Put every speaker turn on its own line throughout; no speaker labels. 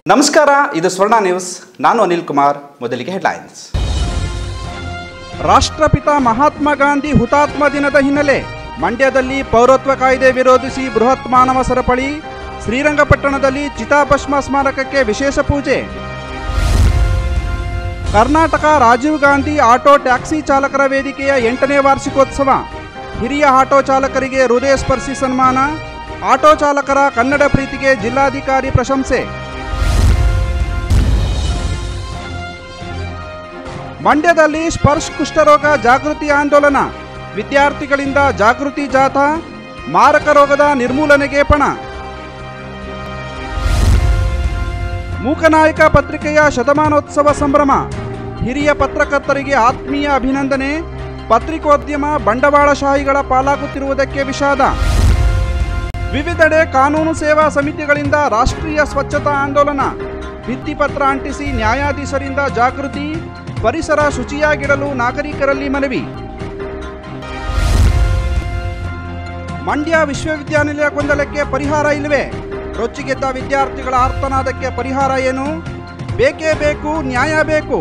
ನಮಸ್ಕಾರ ಇದು ಸ್ವರ್ಣ ನ್ಯೂಸ್ ನಾನು ಅನಿಲ್ ಕುಮಾರ್ ಮೊದಲಿಗೆ ಹೆಡ್ಲೈನ್ಸ್
ರಾಷ್ಟ್ರಪಿತ ಮಹಾತ್ಮ ಗಾಂಧಿ ಹುತಾತ್ಮ ದಿನದ ಹಿನ್ನೆಲೆ ಮಂಡ್ಯದಲ್ಲಿ ಪೌರತ್ವ ಕಾಯ್ದೆ ವಿರೋಧಿಸಿ ಬೃಹತ್ ಮಾನವ ಸರಪಳಿ ಶ್ರೀರಂಗಪಟ್ಟಣದಲ್ಲಿ ಚಿತಾಭಸ್ಮ ಸ್ಮಾರಕಕ್ಕೆ ವಿಶೇಷ ಪೂಜೆ ಕರ್ನಾಟಕ ರಾಜೀವ್ ಗಾಂಧಿ ಆಟೋ ಟ್ಯಾಕ್ಸಿ ಚಾಲಕರ ವೇದಿಕೆಯ ಎಂಟನೇ ವಾರ್ಷಿಕೋತ್ಸವ ಹಿರಿಯ ಆಟೋ ಚಾಲಕರಿಗೆ ಹೃದಯ ಸ್ಪರ್ಶಿ ಸನ್ಮಾನ ಆಟೋ ಚಾಲಕರ ಕನ್ನಡ ಪ್ರೀತಿಗೆ ಜಿಲ್ಲಾಧಿಕಾರಿ ಪ್ರಶಂಸೆ ಮಂಡ್ಯದಲ್ಲಿ ಸ್ಪರ್ಶ್ ಕುಷ್ಠರೋಗ ಜಾಗೃತಿ ಆಂದೋಲನ ವಿದ್ಯಾರ್ಥಿಗಳಿಂದ ಜಾಗೃತಿ ಜಾಥಾ ಮಾರಕ ರೋಗದ ನಿರ್ಮೂಲನೆಗೆ ಪಣ ಮೂಕನಾಯಕ ಪತ್ರಿಕೆಯ ಶತಮಾನೋತ್ಸವ ಸಂಭ್ರಮ ಹಿರಿಯ ಪತ್ರಕರ್ತರಿಗೆ ಆತ್ಮೀಯ ಅಭಿನಂದನೆ ಪತ್ರಿಕೋದ್ಯಮ ಬಂಡವಾಳಶಾಹಿಗಳ ಪಾಲಾಗುತ್ತಿರುವುದಕ್ಕೆ ವಿಷಾದ ವಿವಿಧೆಡೆ ಕಾನೂನು ಸೇವಾ ಸಮಿತಿಗಳಿಂದ ರಾಷ್ಟ್ರೀಯ ಸ್ವಚ್ಛತಾ ಆಂದೋಲನ ಭಿತ್ತಿಪತ್ರ ಅಂಟಿಸಿ ನ್ಯಾಯಾಧೀಶರಿಂದ ಜಾಗೃತಿ ಪರಿಸರ ಶುಚಿಯಾಗಿಡಲು ನಾಗರಿಕರಲ್ಲಿ ಮನವಿ ಮಂಡ್ಯ ವಿಶ್ವವಿದ್ಯಾನಿಲಯ ಗೊಂದಲಕ್ಕೆ ಪರಿಹಾರ ಇಲ್ಲವೇ ರೊಚ್ಚಿಗೆದ್ದ ವಿದ್ಯಾರ್ಥಿಗಳ ಆರ್ತನಾದಕ್ಕೆ ಪರಿಹಾರ ಏನು ಬೇಕೇ ಬೇಕು ನ್ಯಾಯ ಬೇಕು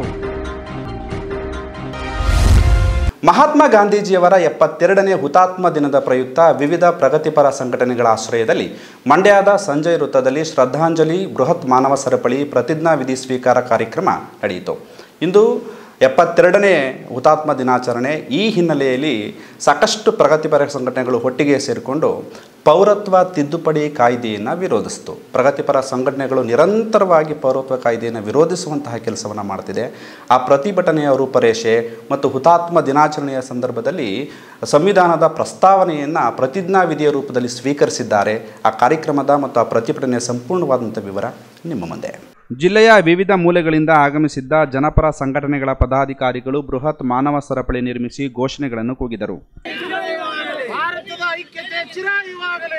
ಮಹಾತ್ಮ ಗಾಂಧೀಜಿಯವರ ಎಪ್ಪತ್ತೆರಡನೇ ಹುತಾತ್ಮ ದಿನದ ಪ್ರಯುಕ್ತ ವಿವಿಧ ಪ್ರಗತಿಪರ ಸಂಘಟನೆಗಳ ಆಶ್ರಯದಲ್ಲಿ ಮಂಡ್ಯದ ಸಂಜಯ್ ವೃತ್ತದಲ್ಲಿ ಶ್ರದ್ಧಾಂಜಲಿ ಬೃಹತ್ ಮಾನವ ಸರಪಳಿ ಪ್ರತಿಜ್ಞಾ ವಿಧಿ ಸ್ವೀಕಾರ ಕಾರ್ಯಕ್ರಮ ನಡೆಯಿತು ಇಂದು ಎಪ್ಪತ್ತೆರಡನೇ ಹುತಾತ್ಮ ದಿನಾಚರಣೆ ಈ ಹಿನ್ನೆಲೆಯಲ್ಲಿ ಸಾಕಷ್ಟು ಪ್ರಗತಿಪರ ಸಂಘಟನೆಗಳು ಒಟ್ಟಿಗೆ ಸೇರಿಕೊಂಡು ಪೌರತ್ವ ತಿದ್ದುಪಡಿ ಕಾಯ್ದೆಯನ್ನು ವಿರೋಧಿಸಿತು ಪ್ರಗತಿಪರ ಸಂಘಟನೆಗಳು ನಿರಂತರವಾಗಿ ಪೌರತ್ವ ಕಾಯ್ದೆಯನ್ನು ವಿರೋಧಿಸುವಂತಹ ಕೆಲಸವನ್ನು ಮಾಡ್ತಿದೆ ಆ ಪ್ರತಿಭಟನೆಯ ರೂಪರೇಷೆ ಮತ್ತು ಹುತಾತ್ಮ ದಿನಾಚರಣೆಯ ಸಂದರ್ಭದಲ್ಲಿ ಸಂವಿಧಾನದ ಪ್ರಸ್ತಾವನೆಯನ್ನು ಪ್ರತಿಜ್ಞಾ ವಿಧಿಯ ರೂಪದಲ್ಲಿ ಸ್ವೀಕರಿಸಿದ್ದಾರೆ ಆ ಕಾರ್ಯಕ್ರಮದ ಮತ್ತು ಆ ಪ್ರತಿಭಟನೆಯ ಸಂಪೂರ್ಣವಾದಂಥ ವಿವರ ನಿಮ್ಮ ಮುಂದೆ
ಜಿಲ್ಲೆಯ ವಿವಿಧ ಮೂಲೆಗಳಿಂದ ಆಗಮಿಸಿದ್ದ ಜನಪರ ಸಂಘಟನೆಗಳ ಪದಾಧಿಕಾರಿಗಳು ಬೃಹತ್ ಮಾನವ ಸರಪಳಿ ನಿರ್ಮಿಸಿ ಘೋಷಣೆಗಳನ್ನು ಕೂಗಿದರು
ಭಾರತದ ಐಕ್ಯತೆ ಚಿರಾಯುವಾಗಲಿ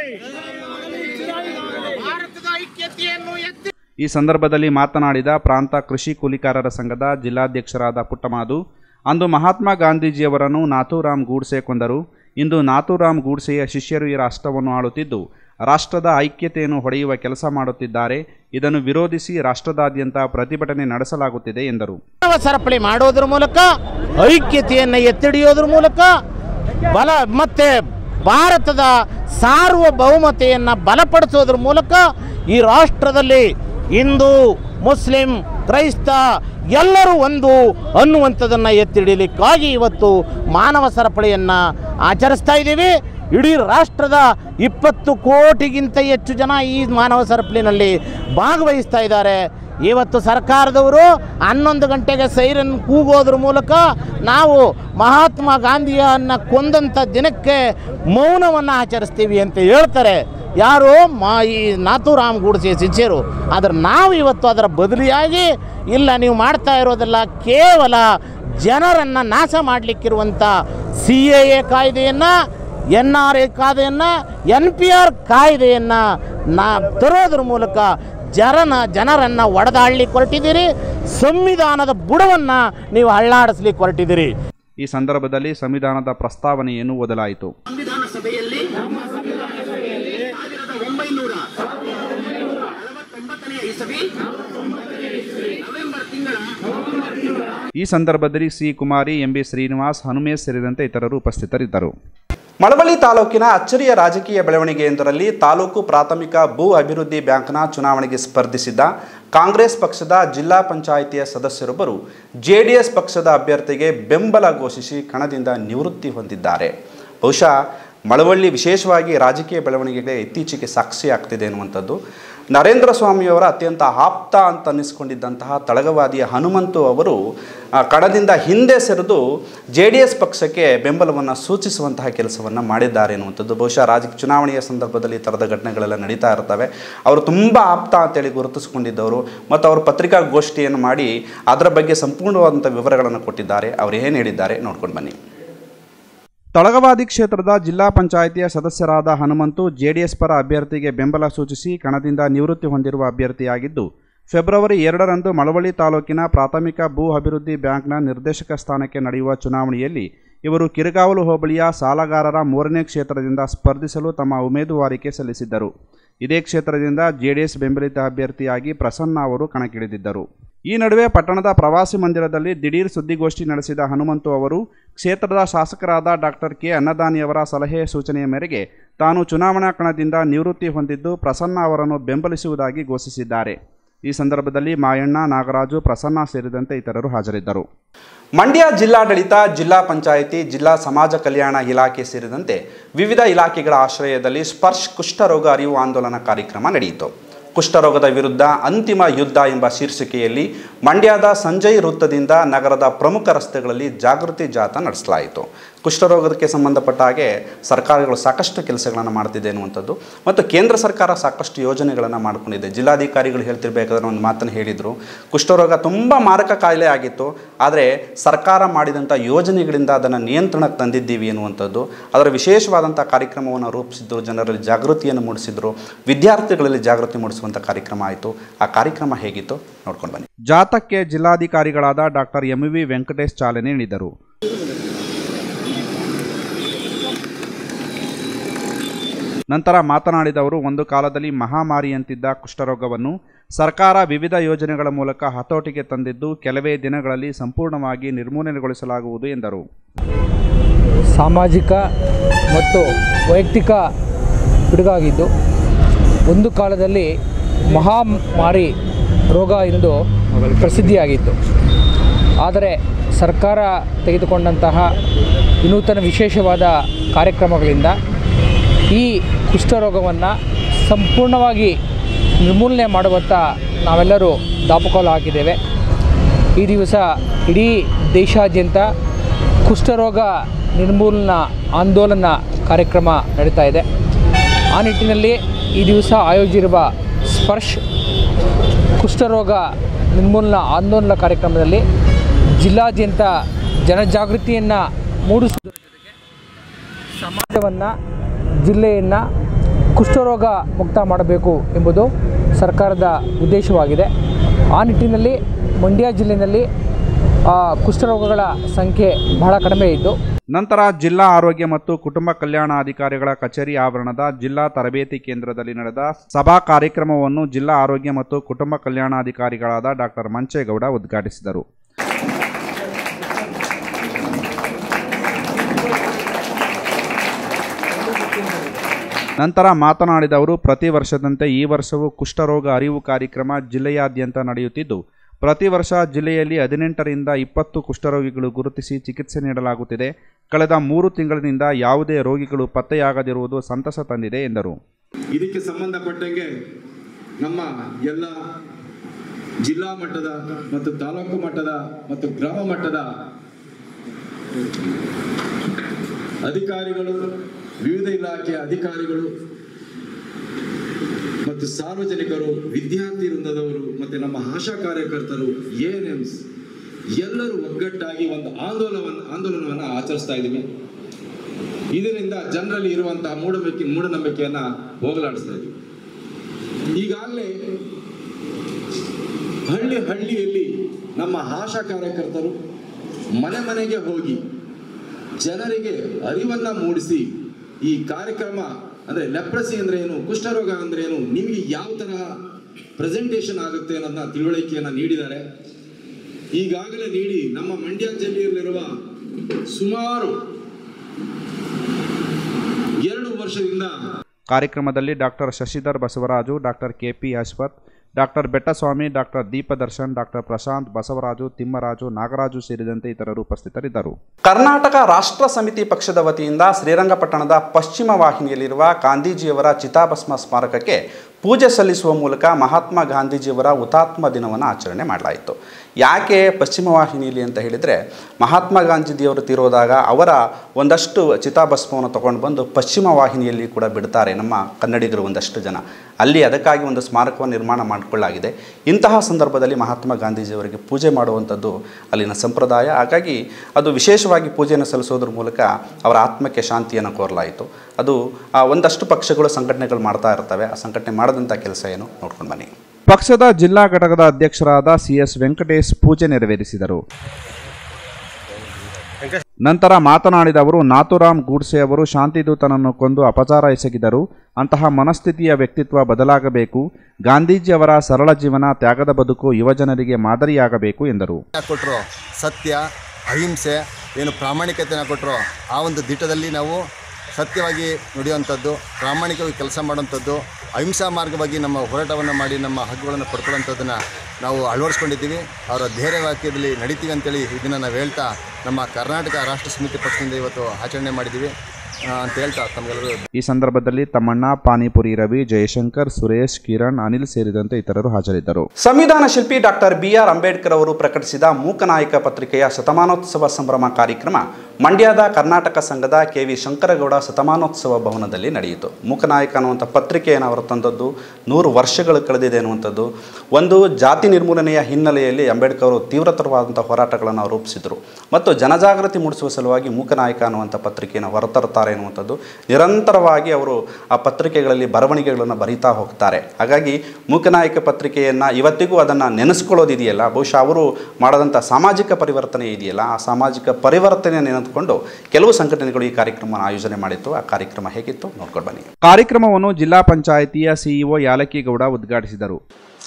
ಭಾರತದ ಐಕ್ಯತೆಯನ್ನು ಎತ್ತಿ
ಈ ಸಂದರ್ಭದಲ್ಲಿ ಮಾತನಾಡಿದ ಪ್ರಾಂತ ಕೃಷಿ ಕೂಲಿಕಾರರ ಸಂಘದ ಜಿಲ್ಲಾಧ್ಯಕ್ಷರಾದ ಪುಟ್ಟಮಾದು ಅಂದು ಮಹಾತ್ಮ ಗಾಂಧೀಜಿಯವರನ್ನು ನಾಥೂರಾಮ್ ಗೂಡ್ಸೆ ಕೊಂದರು ಇಂದು ನಾಥೂರಾಮ್ ಗೂಡ್ಸೆಯ ಶಿಷ್ಯರು ಈ ರಾಷ್ಟ್ರವನ್ನು ಆಳುತ್ತಿದ್ದು ರಾಷ್ಟ್ರದ ಐಕ್ಯತೆಯನ್ನು ಹೊಡೆಯುವ ಕೆಲಸ ಮಾಡುತ್ತಿದ್ದಾರೆ ಇದನ್ನು ವಿರೋಧಿಸಿ ರಾಷ್ಟ್ರದಾದ್ಯಂತ ಪ್ರತಿಭಟನೆ ನಡೆಸಲಾಗುತ್ತಿದೆ ಎಂದರು
ಮಾನವ ಸರಪಳಿ ಮಾಡೋದ್ರ ಮೂಲಕ ಐಕ್ಯತೆಯನ್ನು ಎತ್ತಿಡಿಯೋದ್ರ ಮೂಲಕ ಬಲ ಮತ್ತೆ ಭಾರತದ ಸಾರ್ವಭೌಮತೆಯನ್ನು ಬಲಪಡಿಸೋದ್ರ ಮೂಲಕ ಈ ರಾಷ್ಟ್ರದಲ್ಲಿ ಹಿಂದೂ ಮುಸ್ಲಿಂ ಕ್ರೈಸ್ತ ಎಲ್ಲರೂ ಒಂದು ಅನ್ನುವಂಥದ್ದನ್ನು ಎತ್ತಿಡಿಲಿಕ್ಕಾಗಿ ಇವತ್ತು ಮಾನವ ಸರಪಳಿಯನ್ನು ಆಚರಿಸ್ತಾ ಇದ್ದೀವಿ ಇಡೀ ರಾಷ್ಟ್ರದ ಇಪ್ಪತ್ತು ಕೋಟಿಗಿಂತ ಹೆಚ್ಚು ಜನ ಈ ಮಾನವ ಸರಪಳಿನಲ್ಲಿ ಭಾಗವಹಿಸ್ತಾ ಇದ್ದಾರೆ ಇವತ್ತು ಸರ್ಕಾರದವರು ಹನ್ನೊಂದು ಗಂಟೆಗೆ ಸೈರನ್ ಕೂಗೋದ್ರ ಮೂಲಕ ನಾವು ಮಹಾತ್ಮ ಗಾಂಧಿಯನ್ನು ಕೊಂದಂಥ ದಿನಕ್ಕೆ ಮೌನವನ್ನು ಆಚರಿಸ್ತೀವಿ ಅಂತ ಹೇಳ್ತಾರೆ ಯಾರು ಮಾ ಈ ನಾಥೂರಾಮ್ ಗೂಡ್ಸೆ ಶಿಷ್ಯರು ಆದರೆ ನಾವು ಇವತ್ತು ಅದರ ಬದಲಿಯಾಗಿ ಇಲ್ಲ ನೀವು ಮಾಡ್ತಾ ಇರೋದೆಲ್ಲ ಕೇವಲ ಜನರನ್ನು ನಾಶ ಮಾಡಲಿಕ್ಕಿರುವಂಥ ಸಿ ಎ ಎ ಕಾಯ್ದೆಯನ್ನು ಎನ್ ಆರ್ ಎ ಕಾಯ್ದೆಯನ್ನು ಎನ್ ಪಿ ಆರ್ ಕಾಯ್ದೆಯನ್ನು ನಾ ತರೋದ್ರ ಮೂಲಕ ಜನನ ಜನರನ್ನು ಒಡೆದಾಡ್ಲಿಕ್ಕೆ ಹೊರಟಿದ್ದೀರಿ ಸಂವಿಧಾನದ ಬುಡವನ್ನು ನೀವು ಹಳ್ಳಾಡಿಸ್ಲಿಕ್ಕೆ ಹೊರಟಿದ್ದೀರಿ
ಈ ಸಂದರ್ಭದಲ್ಲಿ ಸಂವಿಧಾನದ ಪ್ರಸ್ತಾವನೆಯನ್ನು ಓದಲಾಯಿತು
ಸಂವಿಧಾನ ಸಭೆಯಲ್ಲಿ ಸಾವಿರದ ಒಂಬೈನೂರ ನಲವತ್ತೊಂಬತ್ತನೆಯ ಇಸವಿ ನವೆಂಬರ್ ತಿಂಗಳ
ಈ ಸಂದರ್ಭದಲ್ಲಿ C Kumari M B Srinivas Hanumesh ಸೇರಿದಂತೆ ಇತರರು ಉಪಸ್ಥಿತರಿದ್ದರು
ಮಳವಳ್ಳಿ ತಾಲೂಕಿನ ಅಚ್ಚರಿಯ ರಾಜಕೀಯ ಬೆಳವಣಿಗೆಯೊಂದರಲ್ಲಿ ತಾಲೂಕು ಪ್ರಾಥಮಿಕ ಭೂ ಅಭಿವೃದ್ಧಿ ಬ್ಯಾಂಕ್ನ ಚುನಾವಣೆಗೆ ಸ್ಪರ್ಧಿಸಿದ್ದ ಕಾಂಗ್ರೆಸ್ ಪಕ್ಷದ ಜಿಲ್ಲಾ ಪಂಚಾಯಿತಿಯ ಸದಸ್ಯರೊಬ್ಬರು ಜೆಡಿಎಸ್ ಪಕ್ಷದ ಅಭ್ಯರ್ಥಿಗೆ ಬೆಂಬಲ ಘೋಷಿಸಿ ಕಣದಿಂದ ನಿವೃತ್ತಿ ಹೊಂದಿದ್ದಾರೆ ಬಹುಶಃ ಮಳವಳ್ಳಿ ವಿಶೇಷವಾಗಿ ರಾಜಕೀಯ ಬೆಳವಣಿಗೆಗೆ ಇತ್ತೀಚೆಗೆ ಸಾಕ್ಷಿ ಆಗ್ತಿದೆ ಎನ್ನುವಂಥದ್ದು ನರೇಂದ್ರ ಸ್ವಾಮಿಯವರ ಅತ್ಯಂತ ಆಪ್ತ ಅಂತ ಅನ್ನಿಸ್ಕೊಂಡಿದ್ದಂತಹ ತಳಗವಾದಿಯ ಹನುಮಂತು ಅವರು ಆ, ಕಣದಿಂದ ಹಿಂದೆ ಸರಿದು ಜೆ ಡಿ ಎಸ್ ಪಕ್ಷಕ್ಕೆ ಬೆಂಬಲವನ್ನು ಸೂಚಿಸುವಂತಹ ಕೆಲಸವನ್ನು ಮಾಡಿದ್ದಾರೆ ಎನ್ನುವಂಥದ್ದು ಬಹುಶಃ ರಾಜ ಚುನಾವಣೆಯ ಸಂದರ್ಭದಲ್ಲಿ ಈ ಥರದ ಘಟನೆಗಳೆಲ್ಲ ನಡೀತಾ ಇರ್ತವೆ ಅವರು ತುಂಬ ಆಪ್ತ ಅಂತೇಳಿ ಗುರುತಿಸಿಕೊಂಡಿದ್ದವರು ಮತ್ತು ಅವರು ಪತ್ರಿಕಾಗೋಷ್ಠಿಯನ್ನು ಮಾಡಿ ಅದರ ಬಗ್ಗೆ ಸಂಪೂರ್ಣವಾದಂಥ ವಿವರಗಳನ್ನು ಕೊಟ್ಟಿದ್ದಾರೆ ಅವರು ಏನು ಹೇಳಿದ್ದಾರೆ ನೋಡ್ಕೊಂಡು ಬನ್ನಿ
ತಳಗವಾದಿ ಕ್ಷೇತ್ರದ ಜಿಲ್ಲಾ ಪಂಚಾಯಿತಿಯ ಸದಸ್ಯರಾದ ಹನುಮಂತು ಜೆಡಿಎಸ್ ಪರ ಅಭ್ಯರ್ಥಿಗೆ ಬೆಂಬಲ ಸೂಚಿಸಿ ಕಣದಿಂದ ನಿವೃತ್ತಿ ಹೊಂದಿರುವ ಅಭ್ಯರ್ಥಿಯಾಗಿದ್ದು ಫೆಬ್ರವರಿ ಎರಡರಂದು ಮಳವಳ್ಳಿ ತಾಲೂಕಿನ ಪ್ರಾಥಮಿಕ ಭೂ ಅಭಿವೃದ್ಧಿ ಬ್ಯಾಂಕ್ನ ನಿರ್ದೇಶಕ ಸ್ಥಾನಕ್ಕೆ ನಡೆಯುವ ಚುನಾವಣೆಯಲ್ಲಿ ಇವರು ಕಿರಗಾವಲು ಹೋಬಳಿಯ ಸಾಲಗಾರರ ಮೂರನೇ ಕ್ಷೇತ್ರದಿಂದ ಸ್ಪರ್ಧಿಸಲು ತಮ್ಮ ಉಮೇದುವಾರಿಕೆ ಸಲ್ಲಿಸಿದ್ದರು ಇದೇ ಕ್ಷೇತ್ರದಿಂದ ಜೆಡಿಎಸ್ ಬೆಂಬಲಿತ ಅಭ್ಯರ್ಥಿಯಾಗಿ ಪ್ರಸನ್ನ ಅವರು ಕಣಕ್ಕಿಳಿದಿದ್ದರು ಈ ನಡುವೆ ಪಟ್ಟಣದ ಪ್ರವಾಸಿ ಮಂದಿರದಲ್ಲಿ ದಿಢೀರ್ ಸುದ್ದಿಗೋಷ್ಠಿ ನಡೆಸಿದ ಹನುಮಂತು ಅವರು ಕ್ಷೇತ್ರದ ಶಾಸಕರಾದ ಡಾಕ್ಟರ್ ಕೆ ಅನ್ನದಾನಿಯವರ ಸಲಹೆ ಸೂಚನೆಯ ಮೇರೆಗೆ ತಾನು ಚುನಾವಣಾ ಕಣದಿಂದ ನಿವೃತ್ತಿ ಹೊಂದಿದ್ದು ಪ್ರಸನ್ನ ಅವರನ್ನು ಬೆಂಬಲಿಸುವುದಾಗಿ ಘೋಷಿಸಿದ್ದಾರೆ ಈ ಸಂದರ್ಭದಲ್ಲಿ ಮಾಯಣ್ಣ ನಾಗರಾಜು ಪ್ರಸನ್ನ ಸೇರಿದಂತೆ ಇತರರು ಹಾಜರಿದ್ದರು
ಮಂಡ್ಯ ಜಿಲ್ಲಾಡಳಿತ ಜಿಲ್ಲಾ ಪಂಚಾಯಿತಿ ಜಿಲ್ಲಾ ಸಮಾಜ ಕಲ್ಯಾಣ ಇಲಾಖೆ ಸೇರಿದಂತೆ ವಿವಿಧ ಇಲಾಖೆಗಳ ಆಶ್ರಯದಲ್ಲಿ ಸ್ಪರ್ಶ್ ಕುಷ್ಠರೋಗ ಅರಿವು ಆಂದೋಲನ ಕಾರ್ಯಕ್ರಮ ನಡೆಯಿತು ಕುಷ್ಠರೋಗದ ವಿರುದ್ಧ ಅಂತಿಮ ಯುದ್ಧ ಎಂಬ ಶೀರ್ಷಿಕೆಯಲ್ಲಿ ಮಂಡ್ಯದ ಸಂಜಯ್ ವೃತ್ತದಿಂದ ನಗರದ ಪ್ರಮುಖ ರಸ್ತೆಗಳಲ್ಲಿ ಜಾಗೃತಿ ಜಾಥಾ ನಡೆಸಲಾಯಿತು ಕುಷ್ಠರೋಗಕ್ಕೆ ಸಂಬಂಧಪಟ್ಟ ಹಾಗೆ ಸರ್ಕಾರಗಳು ಸಾಕಷ್ಟು ಕೆಲಸಗಳನ್ನು ಮಾಡ್ತಿದೆ ಅನ್ನುವಂಥದ್ದು ಮತ್ತು ಕೇಂದ್ರ ಸರ್ಕಾರ ಸಾಕಷ್ಟು ಯೋಜನೆಗಳನ್ನು ಮಾಡ್ಕೊಂಡಿದೆ ಜಿಲ್ಲಾಧಿಕಾರಿಗಳು ಹೇಳ್ತಿರ್ಬೇಕಾದ್ರೆ ಒಂದು ಮಾತನ್ನು ಹೇಳಿದರು ಕುಷ್ಠರೋಗ ತುಂಬ ಮಾರಕ ಕಾಯಿಲೆ ಆಗಿತ್ತು ಆದರೆ ಸರ್ಕಾರ ಮಾಡಿದಂಥ ಯೋಜನೆಗಳಿಂದ ಅದನ್ನು ನಿಯಂತ್ರಣಕ್ಕೆ ತಂದಿದ್ದೀವಿ ಅನ್ನುವಂಥದ್ದು ಅದರ ವಿಶೇಷವಾದಂಥ ಕಾರ್ಯಕ್ರಮವನ್ನು ರೂಪಿಸಿದ್ದು ಜನರಲ್ಲಿ ಜಾಗೃತಿಯನ್ನು ಮೂಡಿಸಿದ್ರು ವಿದ್ಯಾರ್ಥಿಗಳಲ್ಲಿ ಜಾಗೃತಿ ಮೂಡಿಸುವಂಥ ಕಾರ್ಯಕ್ರಮ ಆಯಿತು ಆ ಕಾರ್ಯಕ್ರಮ ಹೇಗಿತ್ತು ನೋಡ್ಕೊಂಡು ಬನ್ನಿ
ಜಾಥಾಕ್ಕೆ ಜಿಲ್ಲಾಧಿಕಾರಿಗಳಾದ ಡಾಕ್ಟರ್ ಎಂ ವಿ ವೆಂಕಟೇಶ್ ಚಾಲನೆ ನೀಡಿದರು ನಂತರ ಮಾತನಾಡಿದವರು ಒಂದು ಕಾಲದಲ್ಲಿ ಮಹಾಮಾರಿಯಂತಿದ್ದ ಕುಷ್ಠರೋಗವನ್ನು ಸರ್ಕಾರ ವಿವಿಧ ಯೋಜನೆಗಳ ಮೂಲಕ ಹತೋಟಿಗೆ ತಂದಿದ್ದು ಕೆಲವೇ ದಿನಗಳಲ್ಲಿ ಸಂಪೂರ್ಣವಾಗಿ ನಿರ್ಮೂಲನೆಗೊಳಿಸಲಾಗುವುದು ಎಂದರು
ಸಾಮಾಜಿಕ ಮತ್ತು ವೈಯಕ್ತಿಕ ಪಿಡುಗಾಗಿದ್ದು ಒಂದು ಕಾಲದಲ್ಲಿ ಮಹಾಮಾರಿ ರೋಗ ಎಂದು ಪ್ರಸಿದ್ಧಿಯಾಗಿತ್ತು ಆದರೆ ಸರ್ಕಾರ ತೆಗೆದುಕೊಂಡಂತಹ ವಿನೂತನ ವಿಶೇಷವಾದ ಕಾರ್ಯಕ್ರಮಗಳಿಂದ ಈ ಕುಷ್ಠರೋಗವನ್ನು ಸಂಪೂರ್ಣವಾಗಿ ನಿರ್ಮೂಲನೆ ಮಾಡುವತ್ತ ನಾವೆಲ್ಲರೂ ದಾಪುಕಾಲು ಹಾಕಿದ್ದೇವೆ ಈ ದಿವಸ ಇಡೀ ದೇಶಾದ್ಯಂತ ಕುಷ್ಠರೋಗ ನಿರ್ಮೂಲನಾ ಆಂದೋಲನ ಕಾರ್ಯಕ್ರಮ ನಡೀತಾ ಇದೆ ಆ ನಿಟ್ಟಿನಲ್ಲಿ ಈ ದಿವಸ ಆಯೋಜಿಸಿರುವ ಸ್ಪರ್ಶ್ ಕುಷ್ಠರೋಗ ನಿರ್ಮೂಲನಾ ಆಂದೋಲನ ಕಾರ್ಯಕ್ರಮದಲ್ಲಿ ಜಿಲ್ಲಾದ್ಯಂತ ಜನಜಾಗೃತಿಯನ್ನು ಮೂಡಿಸುವುದರ ಜೊತೆಗೆ ಸಮಾಜವನ್ನು ಜಿಲ್ಲೆಯನ್ನು ಕುಷ್ಠರೋಗ ಮುಕ್ತ ಮಾಡಬೇಕು ಎಂಬುದು ಸರ್ಕಾರದ ಉದ್ದೇಶವಾಗಿದೆ ಆ ನಿಟ್ಟಿನಲ್ಲಿ ಮಂಡ್ಯ ಜಿಲ್ಲೆಯಲ್ಲಿ ಆ, ಕುಷ್ಠರೋಗಗಳ ಸಂಖ್ಯೆ ಬಹಳ ಕಡಿಮೆ ಇದ್ದು
ನಂತರ ಜಿಲ್ಲಾ ಆರೋಗ್ಯ ಮತ್ತು ಕುಟುಂಬ ಕಲ್ಯಾಣಾಧಿಕಾರಿಗಳ ಕಚೇರಿ ಆವರಣದ ಜಿಲ್ಲಾ ತರಬೇತಿ ಕೇಂದ್ರದಲ್ಲಿ ನಡೆದ ಸಭಾ ಕಾರ್ಯಕ್ರಮವನ್ನು ಜಿಲ್ಲಾ ಆರೋಗ್ಯ ಮತ್ತು ಕುಟುಂಬ ಕಲ್ಯಾಣಾಧಿಕಾರಿಗಳಾದ ಡಾಕ್ಟರ್ ಮಂಚೇಗೌಡ ಉದ್ಘಾಟಿಸಿದರು ನಂತರ ಮಾತನಾಡಿದವರು ಪ್ರತಿ ವರ್ಷದಂತೆ ಈ ವರ್ಷವೂ ಕುಷ್ಠರೋಗ ಅರಿವು ಕಾರ್ಯಕ್ರಮ ಜಿಲ್ಲೆಯಾದ್ಯಂತ ನಡೆಯುತ್ತಿದ್ದು ಪ್ರತಿ ವರ್ಷ ಜಿಲ್ಲೆಯಲ್ಲಿ ಹದಿನೆಂಟರಿಂದ ಇಪ್ಪತ್ತು ಕುಷ್ಠರೋಗಿಗಳು ಗುರುತಿಸಿ ಚಿಕಿತ್ಸೆ ನೀಡಲಾಗುತ್ತಿದೆ ಕಳೆದ ಮೂರು ತಿಂಗಳಿನಿಂದ ಯಾವುದೇ ರೋಗಿಗಳು ಪತ್ತೆಯಾಗದಿರುವುದು ಸಂತಸ ತಂದಿದೆ ಎಂದರು
ಇದಕ್ಕೆ ಸಂಬಂಧಪಟ್ಟಂಗೆ ನಮ್ಮ ಎಲ್ಲ ಜಿಲ್ಲಾ ಮಟ್ಟದ ಮತ್ತು ತಾಲೂಕು ಮಟ್ಟದ ಮತ್ತು ಗ್ರಾಮ ಮಟ್ಟದ ಅಧಿಕಾರಿಗಳು ವಿವಿಧ ಇಲಾಖೆಯ ಅಧಿಕಾರಿಗಳು ಮತ್ತು ಸಾರ್ವಜನಿಕರು ವಿದ್ಯಾರ್ಥಿ ವೃಂದದವರು ಮತ್ತು ನಮ್ಮ ಆಶಾ ಕಾರ್ಯಕರ್ತರು ಎ ಎನ್ ಎಮ್ಸ್ ಎಲ್ಲರೂ ಒಗ್ಗಟ್ಟಾಗಿ ಒಂದು ಆಂದೋಲನ ಆಂದೋಲನವನ್ನು ಆಚರಿಸ್ತಾ ಇದ್ದೀವಿ ಇದರಿಂದ ಜನರಲ್ಲಿ ಇರುವಂತಹ ಮೂಢನಂಬಿಕೆ ಮೂಢನಂಬಿಕೆಯನ್ನ ಹೋಗಲಾಡಿಸ್ತಾ ಇದ್ದೀವಿ ಈಗಾಗಲೇ ಹಳ್ಳಿ ಹಳ್ಳಿಯಲ್ಲಿ ನಮ್ಮ ಆಶಾ ಕಾರ್ಯಕರ್ತರು ಮನೆ ಮನೆಗೆ ಹೋಗಿ ಜನರಿಗೆ ಅರಿವನ್ನ ಮೂಡಿಸಿ ಈ ಕಾರ್ಯಕ್ರಮ ಅಂದ್ರೆ ಲೆಪ್ರಸಿ ಅಂದ್ರೆ ಏನು ಕುಷ್ಠರೋಗ ಅಂದ್ರೆ ಏನು ನಿಮಗೆ ಯಾವ ತರಹ ಪ್ರೆಸೆಂಟೇಷನ್ ಆಗುತ್ತೆ ಅನ್ನೋದನ್ನ ತಿಳುವಳಿಕೆಯನ್ನ ನೀಡಿದ್ದಾರೆ ಈಗಾಗಲೇ ನೀಡಿ ನಮ್ಮ ಮಂಡ್ಯ ಜಿಲ್ಲೆಯಲ್ಲಿರುವ ಸುಮಾರು ಎರಡು ವರ್ಷದಿಂದ
ಕಾರ್ಯಕ್ರಮದಲ್ಲಿ doctor Shashidhar Basavaraju doctor KP Ashwath doctor Bettaswamy doctor Deepadarshan doctor Prashanth Basavaraju Thimmaraju Nagaraju ಸೇರಿದಂತೆ ಇತರರು ಉಪಸ್ಥಿತರಿದ್ದರು
ಕರ್ನಾಟಕ ರಾಷ್ಟ್ರ ಸಮಿತಿ ಪಕ್ಷದ ವತಿಯಿಂದ ಶ್ರೀರಂಗಪಟ್ಟಣದ ಪಶ್ಚಿಮ ವಾಹಿನಿಯಲ್ಲಿರುವ ಗಾಂಧೀಜಿಯವರ ಚಿತಾಭಸ್ಮ ಸ್ಮಾರಕಕ್ಕೆ ಪೂಜೆ ಸಲ್ಲಿಸುವ ಮೂಲಕ ಮಹಾತ್ಮ ಗಾಂಧೀಜಿಯವರ ಹುತಾತ್ಮ ದಿನವನ್ನು ಆಚರಣೆ ಮಾಡಲಾಯಿತು ಯಾಕೆ ಪಶ್ಚಿಮ ವಾಹಿನಿಯಲ್ಲಿ ಅಂತ ಹೇಳಿದರೆ ಮಹಾತ್ಮ ಗಾಂಧೀಜಿಯವರು ತೀರೋದಾಗ ಅವರ ಒಂದಷ್ಟು ಚಿತಾಭಸ್ಮವನ್ನು ತಗೊಂಡು ಬಂದು ಪಶ್ಚಿಮ ವಾಹಿನಿಯಲ್ಲಿ ಕೂಡ ಬಿಡ್ತಾರೆ ನಮ್ಮ ಕನ್ನಡಿಗರು ಒಂದಷ್ಟು ಜನ ಅಲ್ಲಿ ಅದಕ್ಕಾಗಿ ಒಂದು ಸ್ಮಾರಕವನ್ನು ನಿರ್ಮಾಣ ಮಾಡಿಕೊಳ್ಳಲಾಗಿದೆ ಇಂತಹ ಸಂದರ್ಭದಲ್ಲಿ ಮಹಾತ್ಮ ಗಾಂಧೀಜಿಯವರಿಗೆ ಪೂಜೆ ಮಾಡುವಂಥದ್ದು ಅಲ್ಲಿನ ಸಂಪ್ರದಾಯ ಹಾಗಾಗಿ ಅದು ವಿಶೇಷವಾಗಿ ಪೂಜೆಯನ್ನು ಸಲ್ಲಿಸೋದ್ರ ಮೂಲಕ ಅವರ ಆತ್ಮಕ್ಕೆ ಶಾಂತಿಯನ್ನು ಕೋರಲಾಯಿತು ಅದು ಆ, ಒಂದಷ್ಟು ಪಕ್ಷಗಳು ಸಂಘಟನೆಗಳು ಮಾಡ್ತಾ ಇರ್ತವೆ ಆ ಸಂಘಟನೆ ಮಾಡದಂಥ ಕೆಲಸ ಏನು ನೋಡ್ಕೊಂಡು ಬನ್ನಿ
ಪಕ್ಷದ ಜಿಲ್ಲಾ ಘಟಕದ ಅಧ್ಯಕ್ಷರಾದ ಸಿಎಸ್ ವೆಂಕಟೇಶ್ ಪೂಜೆ ನೆರವೇರಿಸಿದರು ನಂತರ ಮಾತನಾಡಿದ ಅವರು ನಾಥುರಾಮ್ ಗೂಡ್ಸೆ ಅವರು ಶಾಂತಿದೂತನನ್ನು ಕೊಂದು ಅಪಚಾರ ಎಸಗಿದರು ಅಂತಹ ಮನಸ್ಥಿತಿಯ ವ್ಯಕ್ತಿತ್ವ ಬದಲಾಗಬೇಕು ಗಾಂಧೀಜಿಯವರ ಸರಳ ಜೀವನ ತ್ಯಾಗದ ಬದುಕು ಯುವಜನರಿಗೆ ಮಾದರಿಯಾಗಬೇಕು ಎಂದರು
ಕೊಟ್ಟರು ಸತ್ಯ ಅಹಿಂಸೆ ಏನು ಪ್ರಾಮಾಣಿಕತೆನ ಕೊಟ್ಟರು ಆ ಒಂದು ದಿಟ್ಟದಲ್ಲಿ ನಾವು ಸತ್ಯವಾಗಿ ನುಡಿಯುವಂಥದ್ದು ಪ್ರಾಮಾಣಿಕವಾಗಿ ಕೆಲಸ ಮಾಡುವಂಥದ್ದು ಅಹಿಂಸಾ ಮಾರ್ಗವಾಗಿ ನಮ್ಮ ಹೋರಾಟವನ್ನು ಮಾಡಿ ನಮ್ಮ ಹಕ್ಕುಗಳನ್ನು ಪಡ್ಕೊಳ್ಳೋಂಥದ್ದನ್ನು ನಾವು ಅಳವಡಿಸ್ಕೊಂಡಿದ್ದೀವಿ ಅವರ ಧ್ಯೇಯ ವಾಕ್ಯದಲ್ಲಿ ನಡೀತೀವಿ ಅಂತೇಳಿ ಇದನ್ನು ನಾವು ಹೇಳ್ತಾ ನಮ್ಮ ಕರ್ನಾಟಕ ರಾಷ್ಟ್ರ ಸಮಿತಿ ಪಕ್ಷದಿಂದ ಇವತ್ತು ಆಚರಣೆ ಮಾಡಿದ್ದೀವಿ ಆ, ಅಂತ ಹೇಳ್ತಾ ತಮಗೆಲ್ಲರೂ
ಈ ಸಂದರ್ಭದಲ್ಲಿ ತಮ್ಮಣ್ಣ ಪಾನಿಪುರಿ ರವಿ ಜಯಶಂಕರ್ ಸುರೇಶ್ ಕಿರಣ್ ಅನಿಲ್ ಸೇರಿದಂತೆ ಇತರರು ಹಾಜರಿದ್ದರು
ಸಂವಿಧಾನ ಶಿಲ್ಪಿ ಡಾಕ್ಟರ್ ಬಿ ಆರ್ ಅಂಬೇಡ್ಕರ್ ಅವರು ಪ್ರಕಟಿಸಿದ ಮೂಕನಾಯಕ ಪತ್ರಿಕೆಯ ಶತಮಾನೋತ್ಸವ ಸಂಭ್ರಮ ಕಾರ್ಯಕ್ರಮ ಮಂಡ್ಯದ ಕರ್ನಾಟಕ ಸಂಘದ ಕೆ ವಿ ಶಂಕರಗೌಡ ಶತಮಾನೋತ್ಸವ ಭವನದಲ್ಲಿ ನಡೆಯಿತು ಮೂಕನಾಯಕ ಅನ್ನುವಂಥ ಪತ್ರಿಕೆಯನ್ನು ಅವರು ತಂದದ್ದು ನೂರು ವರ್ಷಗಳು ಕಳೆದಿದೆ ಅನ್ನುವಂಥದ್ದು ಒಂದು ಜಾತಿ ನಿರ್ಮೂಲನೆಯ ಹಿನ್ನೆಲೆಯಲ್ಲಿ ಅಂಬೇಡ್ಕರ್ ಅವರು ತೀವ್ರತರವಾದಂಥ ಹೋರಾಟಗಳನ್ನು ರೂಪಿಸಿದರು ಮತ್ತು ಜನಜಾಗೃತಿ ಮೂಡಿಸುವ ಸಲುವಾಗಿ ಮೂಕನಾಯಕ ಅನ್ನುವಂಥ ಪತ್ರಿಕೆಯನ್ನು ಹೊರತರುತ್ತಾರೆ ಎನ್ನುವಂಥದ್ದು ನಿರಂತರವಾಗಿ ಅವರು ಆ ಪತ್ರಿಕೆಗಳಲ್ಲಿ ಬರವಣಿಗೆಗಳನ್ನು ಬರೀತಾ ಹೋಗ್ತಾರೆ ಹಾಗಾಗಿ ಮೂಕನಾಯಕ ಪತ್ರಿಕೆಯನ್ನು ಇವತ್ತಿಗೂ ಅದನ್ನು ನೆನೆಸ್ಕೊಳ್ಳೋದಿದೆಯಲ್ಲ ಬಹುಶಃ ಅವರು ಮಾಡದಂಥ ಸಾಮಾಜಿಕ ಪರಿವರ್ತನೆ ಇದೆಯಲ್ಲ ಆ ಸಾಮಾಜಿಕ ಪರಿವರ್ತನೆ ನೆನೆದುಕೊಂಡು ಕೆಲವು ಸಂಘಟನೆಗಳು ಈ ಕಾರ್ಯಕ್ರಮವನ್ನು ಆಯೋಜನೆ ಮಾಡಿತ್ತು ಆ ಕಾರ್ಯಕ್ರಮ ಹೇಗಿತ್ತು ನೋಡ್ಕೊಂಡು ಬನ್ನಿ
ಕಾರ್ಯಕ್ರಮವನ್ನು ಜಿಲ್ಲಾ ಪಂಚಾಯಿತಿಯ ಸಿಇಒ ಯಾಲಕ್ಕಿಗೌಡ ಉದ್ಘಾಟಿಸಿದರು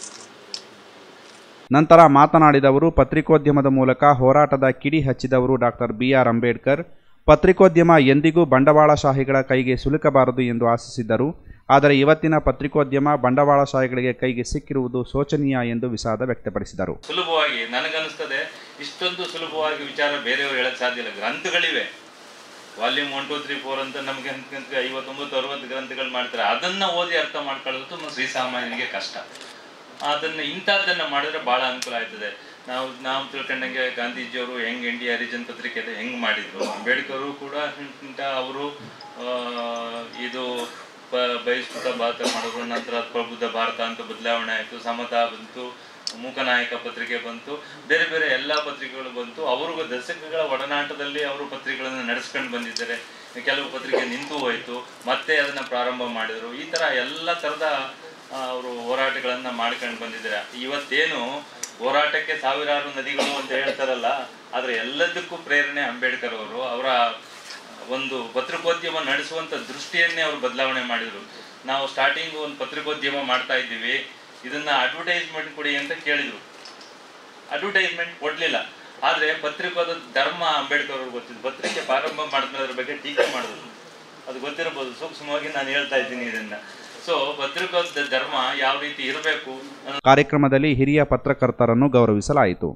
ನಂತರ ಮಾತನಾಡಿದವರು ಪತ್ರಿಕೋದ್ಯಮದ ಮೂಲಕ ಹೋರಾಟದ ಕಿಡಿ ಹಚ್ಚಿದವರು ಡಾಕ್ಟರ್ ಬಿ ಆರ್ ಅಂಬೇಡ್ಕರ್ ಪತ್ರಿಕೋದ್ಯಮ ಎಂದಿಗೂ ಬಂಡವಾಳಶಾಹಿಗಳ ಕೈಗೆ ಸುಲುಕಬಾರದು ಎಂದು ಆಶಿಸಿದ್ದರು ಆದರೆ ಇವತ್ತಿನ ಪತ್ರಿಕೋದ್ಯಮ ಬಂಡವಾಳಶಾಹಿಗಳಿಗೆ ಕೈಗೆ ಸಿಕ್ಕಿರುವುದು ಶೋಚನೀಯ ಎಂದು ವಿಷಾದ ವ್ಯಕ್ತಪಡಿಸಿದರು
ಸುಲಭವಾಗಿ ನನಗನ್ನಿಸ್ತದೆ ಇಷ್ಟೊಂದು ಸುಲಭವಾಗಿ ವಿಚಾರ ಬೇರೆಯವರು ಹೇಳಕ್ ಸಾಧ್ಯ ಇಲ್ಲ ಗ್ರಂಥಗಳಿವೆ volume one two three four ಅಂತ ನಮಗೆ ಐವತ್ತೊಂಬತ್ತು ಅರವತ್ತು ಗ್ರಂಥಗಳು ಮಾಡ್ತಾರೆ ಅದನ್ನ ಓದಿ ಅರ್ಥ ಮಾಡ್ಕೊಳ್ಳೋದು ತುಂಬ ಶ್ರೀಸಾಮಾನ್ಯನಿಗೆ ಕಷ್ಟ ಅದನ್ನ ಇಂಥದ್ದನ್ನ ಮಾಡಿದ್ರೆ ಬಹಳ ಅನುಕೂಲ ಆಯ್ತದೆ ನಾವು ನಾವು ತಿಳ್ಕೊಂಡಂಗೆ ಗಾಂಧೀಜಿಯವರು ಹೆಂಗ್ ಇಂಡಿಯಾ ಹರಿಜನ್ ಪತ್ರಿಕೆ ಎಲ್ಲ ಹೆಂಗ್ ಮಾಡಿದ್ರು ಅಂಬೇಡ್ಕರು ಕೂಡ ಇಂಥ ಅವರು ಇದು ಬ- ಬಹಿಷ್ಕೃತ ಭಾರತ ಮಾಡಿದ್ರು ನಂತರ ಪ್ರಬುದ್ಧ ಭಾರತ ಅಂತ ಬದಲಾವಣೆ ಆಯಿತು ಸಮತಾ ಬಂತು ಮೂಕನಾಯಕ ಪತ್ರಿಕೆ ಬಂತು ಬೇರೆ ಬೇರೆ ಎಲ್ಲ ಪತ್ರಿಕೆಗಳು ಬಂತು ಅವರು ದಶಕಗಳ ಒಡನಾಟದಲ್ಲಿ ಅವರು ಪತ್ರಿಕೆಗಳನ್ನು ನಡೆಸ್ಕೊಂಡು ಬಂದಿದ್ದಾರೆ ಕೆಲವು ಪತ್ರಿಕೆ ನಿಂತು ಹೋಯಿತು ಮತ್ತೆ ಅದನ್ನ ಪ್ರಾರಂಭ ಮಾಡಿದರು ಈ ತರ ಎಲ್ಲ ತರದ ಅವರು ಹೋರಾಟಗಳನ್ನ ಮಾಡ್ಕೊಂಡು ಬಂದಿದ್ದಾರೆ ಇವತ್ತೇನು ಹೋರಾಟಕ್ಕೆ ಸಾವಿರಾರು ನದಿಗಳು ಅಂತ ಹೇಳ್ತಾರಲ್ಲ ಆದ್ರೆ ಎಲ್ಲದಕ್ಕೂ ಪ್ರೇರಣೆ ಅಂಬೇಡ್ಕರ್ ಅವರು ಅವರ ಒಂದು ಪತ್ರಿಕೋದ್ಯಮ ನಡೆಸುವಂತ ದೃಷ್ಟಿಯನ್ನೇ ಅವರು ಬದಲಾವಣೆ ಮಾಡಿದ್ರು ನಾವು ಸ್ಟಾರ್ಟಿಂಗ್ ಒಂದು ಪತ್ರಿಕೋದ್ಯಮ ಮಾಡ್ತಾ ಇದ್ದೀವಿ ಇದನ್ನ ಅಡ್ವರ್ಟೈಸ್ಮೆಂಟ್ ಕೊಡಿ ಅಂತ ಕೇಳಿದ್ರು ಅಡ್ವರ್ಟೈಸ್ಮೆಂಟ್ ಕೊಡ್ಲಿಲ್ಲ ಆದ್ರೆ ಪತ್ರಿಕೋದ ಧರ್ಮ ಅಂಬೇಡ್ಕರ್ ಅವ್ರಿಗೆ ಗೊತ್ತಿದ್ದು ಪತ್ರಿಕೆ ಪ್ರಾರಂಭ ಮಾಡಿದ್ಮೇಲೆ ಅದ್ರ ಬಗ್ಗೆ ಟೀಕೆ ಮಾಡಿದ್ರು ಅದು ಗೊತ್ತಿರಬಹುದು ಸೂಕ್ಷ್ಮವಾಗಿ ನಾನು ಹೇಳ್ತಾ ಇದ್ದೀನಿ ಇದನ್ನ ಸೊ ಪತ್ರಿಕೋದ ಧರ್ಮ ಯಾವ ರೀತಿ ಇರಬೇಕು
ಕಾರ್ಯಕ್ರಮದಲ್ಲಿ ಹಿರಿಯ ಪತ್ರಕರ್ತರನ್ನು ಗೌರವಿಸಲಾಯಿತು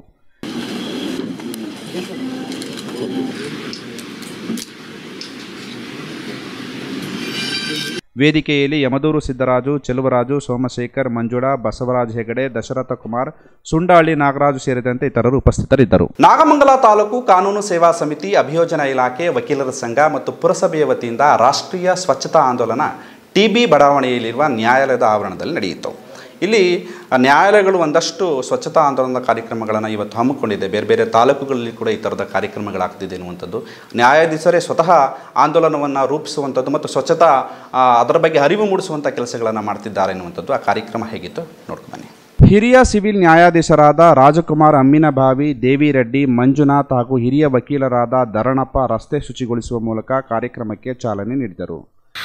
ವೇದಿಕೆಯಲ್ಲಿ ಯಮದೂರು ಸಿದ್ದರಾಜು ಚೆಲುವರಾಜು ಸೋಮಶೇಖರ್ ಮಂಜುಳಾ ಬಸವರಾಜ್ ಹೆಗಡೆ ದಶರಥ ಕುಮಾರ್ ಸುಂಡಾಳ್ಳಿ ನಾಗರಾಜು ಸೇರಿದಂತೆ ಇತರರು ಉಪಸ್ಥಿತರಿದ್ದರು
ನಾಗಮಂಗಲ ತಾಲೂಕು ಕಾನೂನು ಸೇವಾ ಸಮಿತಿ ಅಭಿಯೋಜನಾ ಇಲಾಖೆ ವಕೀಲರ ಸಂಘ ಮತ್ತು ಪುರಸಭೆಯ ವತಿಯಿಂದ ರಾಷ್ಟ್ರೀಯ ಸ್ವಚ್ಛತಾ ಆಂದೋಲನ ಟಿಬಿ ಬಡಾವಣೆಯಲ್ಲಿರುವ ನ್ಯಾಯಾಲಯದ ಆವರಣದಲ್ಲಿ ನಡೆಯಿತು ಇಲ್ಲಿ ಆ ನ್ಯಾಯಾಲಯಗಳು ಒಂದಷ್ಟು ಸ್ವಚ್ಛತಾ ಆಂದೋಲನದ ಕಾರ್ಯಕ್ರಮಗಳನ್ನು ಇವತ್ತು ಹಮ್ಮಿಕೊಂಡಿದೆ ಬೇರೆ ಬೇರೆ ತಾಲೂಕುಗಳಲ್ಲಿ ಕೂಡ ಈ ಥರದ ಕಾರ್ಯಕ್ರಮಗಳಾಗ್ತಿದೆ ಎನ್ನುವಂಥದ್ದು ನ್ಯಾಯಾಧೀಶರೇ ಸ್ವತಃ ಆಂದೋಲನವನ್ನು ರೂಪಿಸುವಂಥದ್ದು ಮತ್ತು ಸ್ವಚ್ಛತಾ ಆ, ಅದರ ಬಗ್ಗೆ ಅರಿವು ಮೂಡಿಸುವಂಥ ಕೆಲಸಗಳನ್ನು ಮಾಡ್ತಿದ್ದಾರೆ ಎನ್ನುವಂಥದ್ದು ಆ ಕಾರ್ಯಕ್ರಮ ಹೇಗಿತ್ತು ನೋಡ್ಕೊಂಡು ಬನ್ನಿ
ಹಿರಿಯ ಸಿವಿಲ್ ನ್ಯಾಯಾಧೀಶರಾದ ರಾಜಕುಮಾರ್ ಅಮ್ಮಿನಭಾವಿ ದೇವಿರೆಡ್ಡಿ ಮಂಜುನಾಥ್ ಹಾಗೂ ಹಿರಿಯ ವಕೀಲರಾದ ಧರಣಪ್ಪ ರಸ್ತೆ ಶುಚಿಗೊಳಿಸುವ ಮೂಲಕ ಕಾರ್ಯಕ್ರಮಕ್ಕೆ ಚಾಲನೆ ನೀಡಿದರು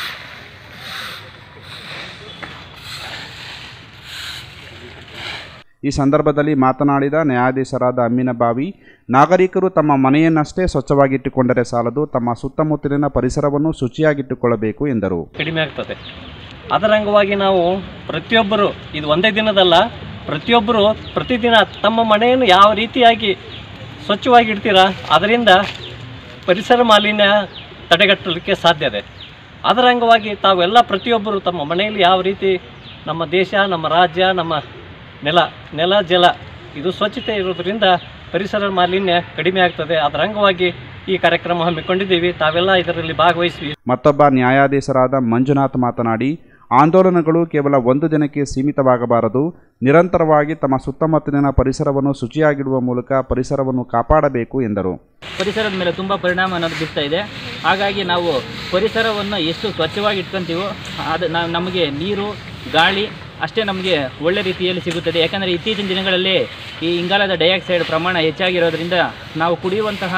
ಈ ಸಂದರ್ಭದಲ್ಲಿ ಮಾತನಾಡಿದ ನ್ಯಾಯಾಧೀಶರಾದ ಅಮ್ಮಿನಬಾವಿ ನಾಗರಿಕರು ತಮ್ಮ ಮನೆಯನ್ನಷ್ಟೇ ಸ್ವಚ್ಛವಾಗಿಟ್ಟುಕೊಂಡರೆ ಸಾಲದು ತಮ್ಮ ಸುತ್ತಮುತ್ತಲಿನ ಪರಿಸರವನ್ನು ಶುಚಿಯಾಗಿಟ್ಟುಕೊಳ್ಳಬೇಕು ಎಂದರು
ಕಡಿಮೆ ಆಗ್ತದೆ ಅದರ ಅಂಗವಾಗಿ ನಾವು ಪ್ರತಿಯೊಬ್ಬರು ಇದು ಒಂದೇ ದಿನದಲ್ಲ ಪ್ರತಿಯೊಬ್ಬರು ಪ್ರತಿದಿನ ತಮ್ಮ ಮನೆಯನ್ನು ಯಾವ ರೀತಿಯಾಗಿ ಸ್ವಚ್ಛವಾಗಿ ಇಡ್ತೀರಾ ಅದರಿಂದ ಪರಿಸರ ಮಾಲಿನ್ಯ ತಡೆಗಟ್ಟಲಿಕ್ಕೆ ಸಾಧ್ಯ ಇದೆ ಅದರ ಅಂಗವಾಗಿ ತಾವೆಲ್ಲ ಪ್ರತಿಯೊಬ್ಬರು ತಮ್ಮ ಮನೆಯಲ್ಲಿ ಯಾವ ರೀತಿ ನಮ್ಮ ದೇಶ ನಮ್ಮ ರಾಜ್ಯ ನಮ್ಮ ನೆಲ ನೆಲ ಜಲ ಇದು ಸ್ವಚ್ಛತೆ ಇರೋದ್ರಿಂದ ಪರಿಸರ ಮಾಲಿನ್ಯ ಕಡಿಮೆ ಆಗ್ತದೆ ಅದರ ಅಂಗವಾಗಿ ಈ ಕಾರ್ಯಕ್ರಮ ಹಮ್ಮಿಕೊಂಡಿದ್ದೀವಿ ತಾವೆಲ್ಲ ಇದರಲ್ಲಿ ಭಾಗವಹಿಸಿ
ಮತ್ತೊಬ್ಬ ನ್ಯಾಯಾಧೀಶರಾದ ಮಂಜುನಾಥ್ ಮಾತನಾಡಿ ಆಂದೋಲನಗಳು ಕೇವಲ ಒಂದು ದಿನಕ್ಕೆ ಸೀಮಿತವಾಗಬಾರದು ನಿರಂತರವಾಗಿ ತಮ್ಮ ಸುತ್ತಮುತ್ತಲಿನ ಪರಿಸರವನ್ನು ಶುಚಿಯಾಗಿಡುವ ಮೂಲಕ ಪರಿಸರವನ್ನು ಕಾಪಾಡಬೇಕು ಎಂದರು
ಪರಿಸರದ ಮೇಲೆ ತುಂಬ ಪರಿಣಾಮ ಅನ್ನೋದು ಬೀರ್ತಾ ಇದೆ ಹಾಗಾಗಿ ನಾವು ಪರಿಸರವನ್ನು ಎಷ್ಟು ಸ್ವಚ್ಛವಾಗಿ ಇಟ್ಕೊಂತೀವೋ ಅದು ನಾವು ನಮಗೆ ನೀರು ಗಾಳಿ ಅಷ್ಟೇ ನಮಗೆ ಒಳ್ಳೆ ರೀತಿಯಲ್ಲಿ ಸಿಗುತ್ತದೆ ಯಾಕಂದರೆ ಇತ್ತೀಚಿನ ದಿನಗಳಲ್ಲಿ ಈ ಇಂಗಾಲದ ಡೈಆಕ್ಸೈಡ್ ಪ್ರಮಾಣ ಹೆಚ್ಚಾಗಿರೋದ್ರಿಂದ ನಾವು ಕುಡಿಯುವಂತಹ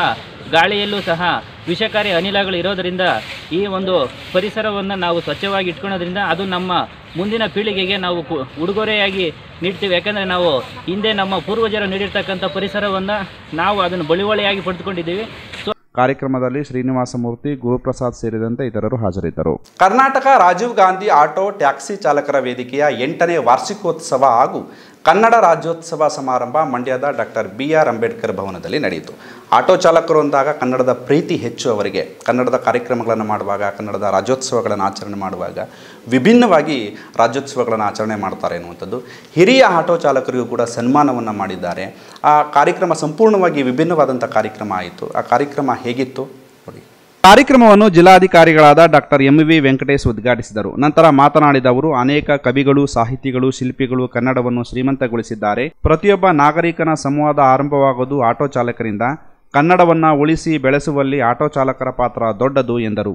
ಗಾಳಿಯಲ್ಲೂ ಸಹ ವಿಷಕಾರಿ ಅನಿಲಗಳು ಇರೋದರಿಂದ ಈ ಒಂದು ಪರಿಸರವನ್ನು ನಾವು ಸ್ವಚ್ಛವಾಗಿ ಇಟ್ಕೊಳ್ಳೋದ್ರಿಂದ ಅದು ನಮ್ಮ ಮುಂದಿನ ಪೀಳಿಗೆಗೆ ನಾವು ಕು- ಉಡುಗೊರೆಯಾಗಿ ನೀಡ್ತೀವಿ ಯಾಕಂದರೆ ನಾವು ಹಿಂದೆ ನಮ್ಮ ಪೂರ್ವಜರು ನೀಡಿರ್ತಕ್ಕಂಥ ಪರಿಸರವನ್ನು ನಾವು ಅದನ್ನು ಬಳುವಳಿಯಾಗಿ ಪಡೆದುಕೊಂಡಿದ್ದೀವಿ ಸೊ
ಕಾರ್ಯಕ್ರಮದಲ್ಲಿ ಶ್ರೀನಿವಾಸ ಮೂರ್ತಿ ಗುರುಪ್ರಸಾದ್ ಸೇರಿದಂತೆ ಇತರರು ಹಾಜರಿದ್ದರು
ಕರ್ನಾಟಕ ರಾಜೀವ್ ಗಾಂಧಿ ಆಟೋ ಟ್ಯಾಕ್ಸಿ ಚಾಲಕರ ವೇದಿಕೆಯ ಎಂಟನೇ ವಾರ್ಷಿಕೋತ್ಸವ ಹಾಗೂ ಕನ್ನಡ ರಾಜ್ಯೋತ್ಸವ ಸಮಾರಂಭ ಮಂಡ್ಯದ ಡಾಕ್ಟರ್ ಬಿ ಆರ್ ಅಂಬೇಡ್ಕರ್ ಭವನದಲ್ಲಿ ನಡೆಯಿತು ಆಟೋ ಚಾಲಕರು ಅಂದಾಗ ಕನ್ನಡದ ಪ್ರೀತಿ ಹೆಚ್ಚು ಅವರಿಗೆ ಕನ್ನಡದ ಕಾರ್ಯಕ್ರಮಗಳನ್ನು ಮಾಡುವಾಗ ಕನ್ನಡದ ರಾಜ್ಯೋತ್ಸವಗಳನ್ನು ಆಚರಣೆ ಮಾಡುವಾಗ ವಿಭಿನ್ನವಾಗಿ ರಾಜ್ಯೋತ್ಸವಗಳನ್ನು ಆಚರಣೆ ಮಾಡ್ತಾರೆ ಎನ್ನುವಂಥದ್ದು ಹಿರಿಯ ಆಟೋ ಚಾಲಕರಿಗೂ ಕೂಡ ಸನ್ಮಾನವನ್ನು ಮಾಡಿದ್ದಾರೆ ಆ ಕಾರ್ಯಕ್ರಮ ಸಂಪೂರ್ಣವಾಗಿ ವಿಭಿನ್ನವಾದಂಥ ಕಾರ್ಯಕ್ರಮ ಆಯಿತು ಆ ಕಾರ್ಯಕ್ರಮ ಹೇಗಿತ್ತು ನೋಡಿ
ಕಾರ್ಯಕ್ರಮವನ್ನು ಜಿಲ್ಲಾಧಿಕಾರಿಗಳಾದ ಡಾಕ್ಟರ್ ಎಂ ವಿ ವೆಂಕಟೇಶ್ ಉದ್ಘಾಟಿಸಿದರು ನಂತರ ಮಾತನಾಡಿದ ಅವರು ಅನೇಕ ಕವಿಗಳು ಸಾಹಿತಿಗಳು ಶಿಲ್ಪಿಗಳು ಕನ್ನಡವನ್ನು ಶ್ರೀಮಂತಗೊಳಿಸಿದ್ದಾರೆ ಪ್ರತಿಯೊಬ್ಬ ನಾಗರಿಕನ ಸಂವಾದ ಆರಂಭವಾಗುವುದು ಆಟೋ ಚಾಲಕರಿಂದ ಕನ್ನಡವನ್ನ ಉಳಿಸಿ ಬೆಳೆಸುವಲ್ಲಿ ಆಟೋ ಚಾಲಕರ ಪಾತ್ರ ದೊಡ್ಡದು ಎಂದರು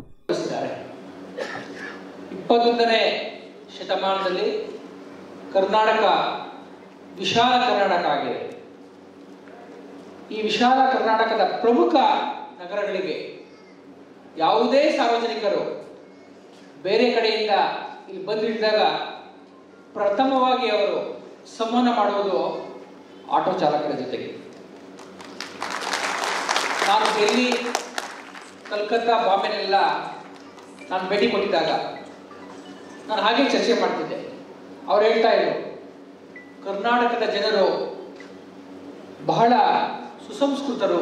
ಇಪ್ಪತ್ತೊಂದನೇ ಶತಮಾನದಲ್ಲಿ ಕರ್ನಾಟಕ ವಿಶಾಲ ಕರ್ನಾಟಕ ಆಗಿದೆ ಈ ವಿಶಾಲ ಕರ್ನಾಟಕದ ಪ್ರಮುಖ ನಗರಗಳಿಗೆ ಯಾವುದೇ ಸಾರ್ವಜನಿಕರು ಬೇರೆ ಕಡೆಯಿಂದ ಇಲ್ಲಿ ಬಂದಿಳಿದಾಗ ಪ್ರಥಮವಾಗಿ ಅವರು ಸಂವಹನ ಮಾಡುವುದು ಆಟೋ ಚಾಲಕರ ಜೊತೆಗೆ ನಾನು ಡೆಲ್ಲಿ ಕಲ್ಕತ್ತಾ ಬಾಂಬೆನೆಲ್ಲ ನಾನು ಭೇಟಿ ಕೊಟ್ಟಿದ್ದಾಗ ನಾನು ಹಾಗೆ ಚರ್ಚೆ ಮಾಡ್ತಿದ್ದೆ ಅವ್ರು ಹೇಳ್ತಾ ಇದ್ರು ಕರ್ನಾಟಕದ ಜನರು ಬಹಳ ಸುಸಂಸ್ಕೃತರು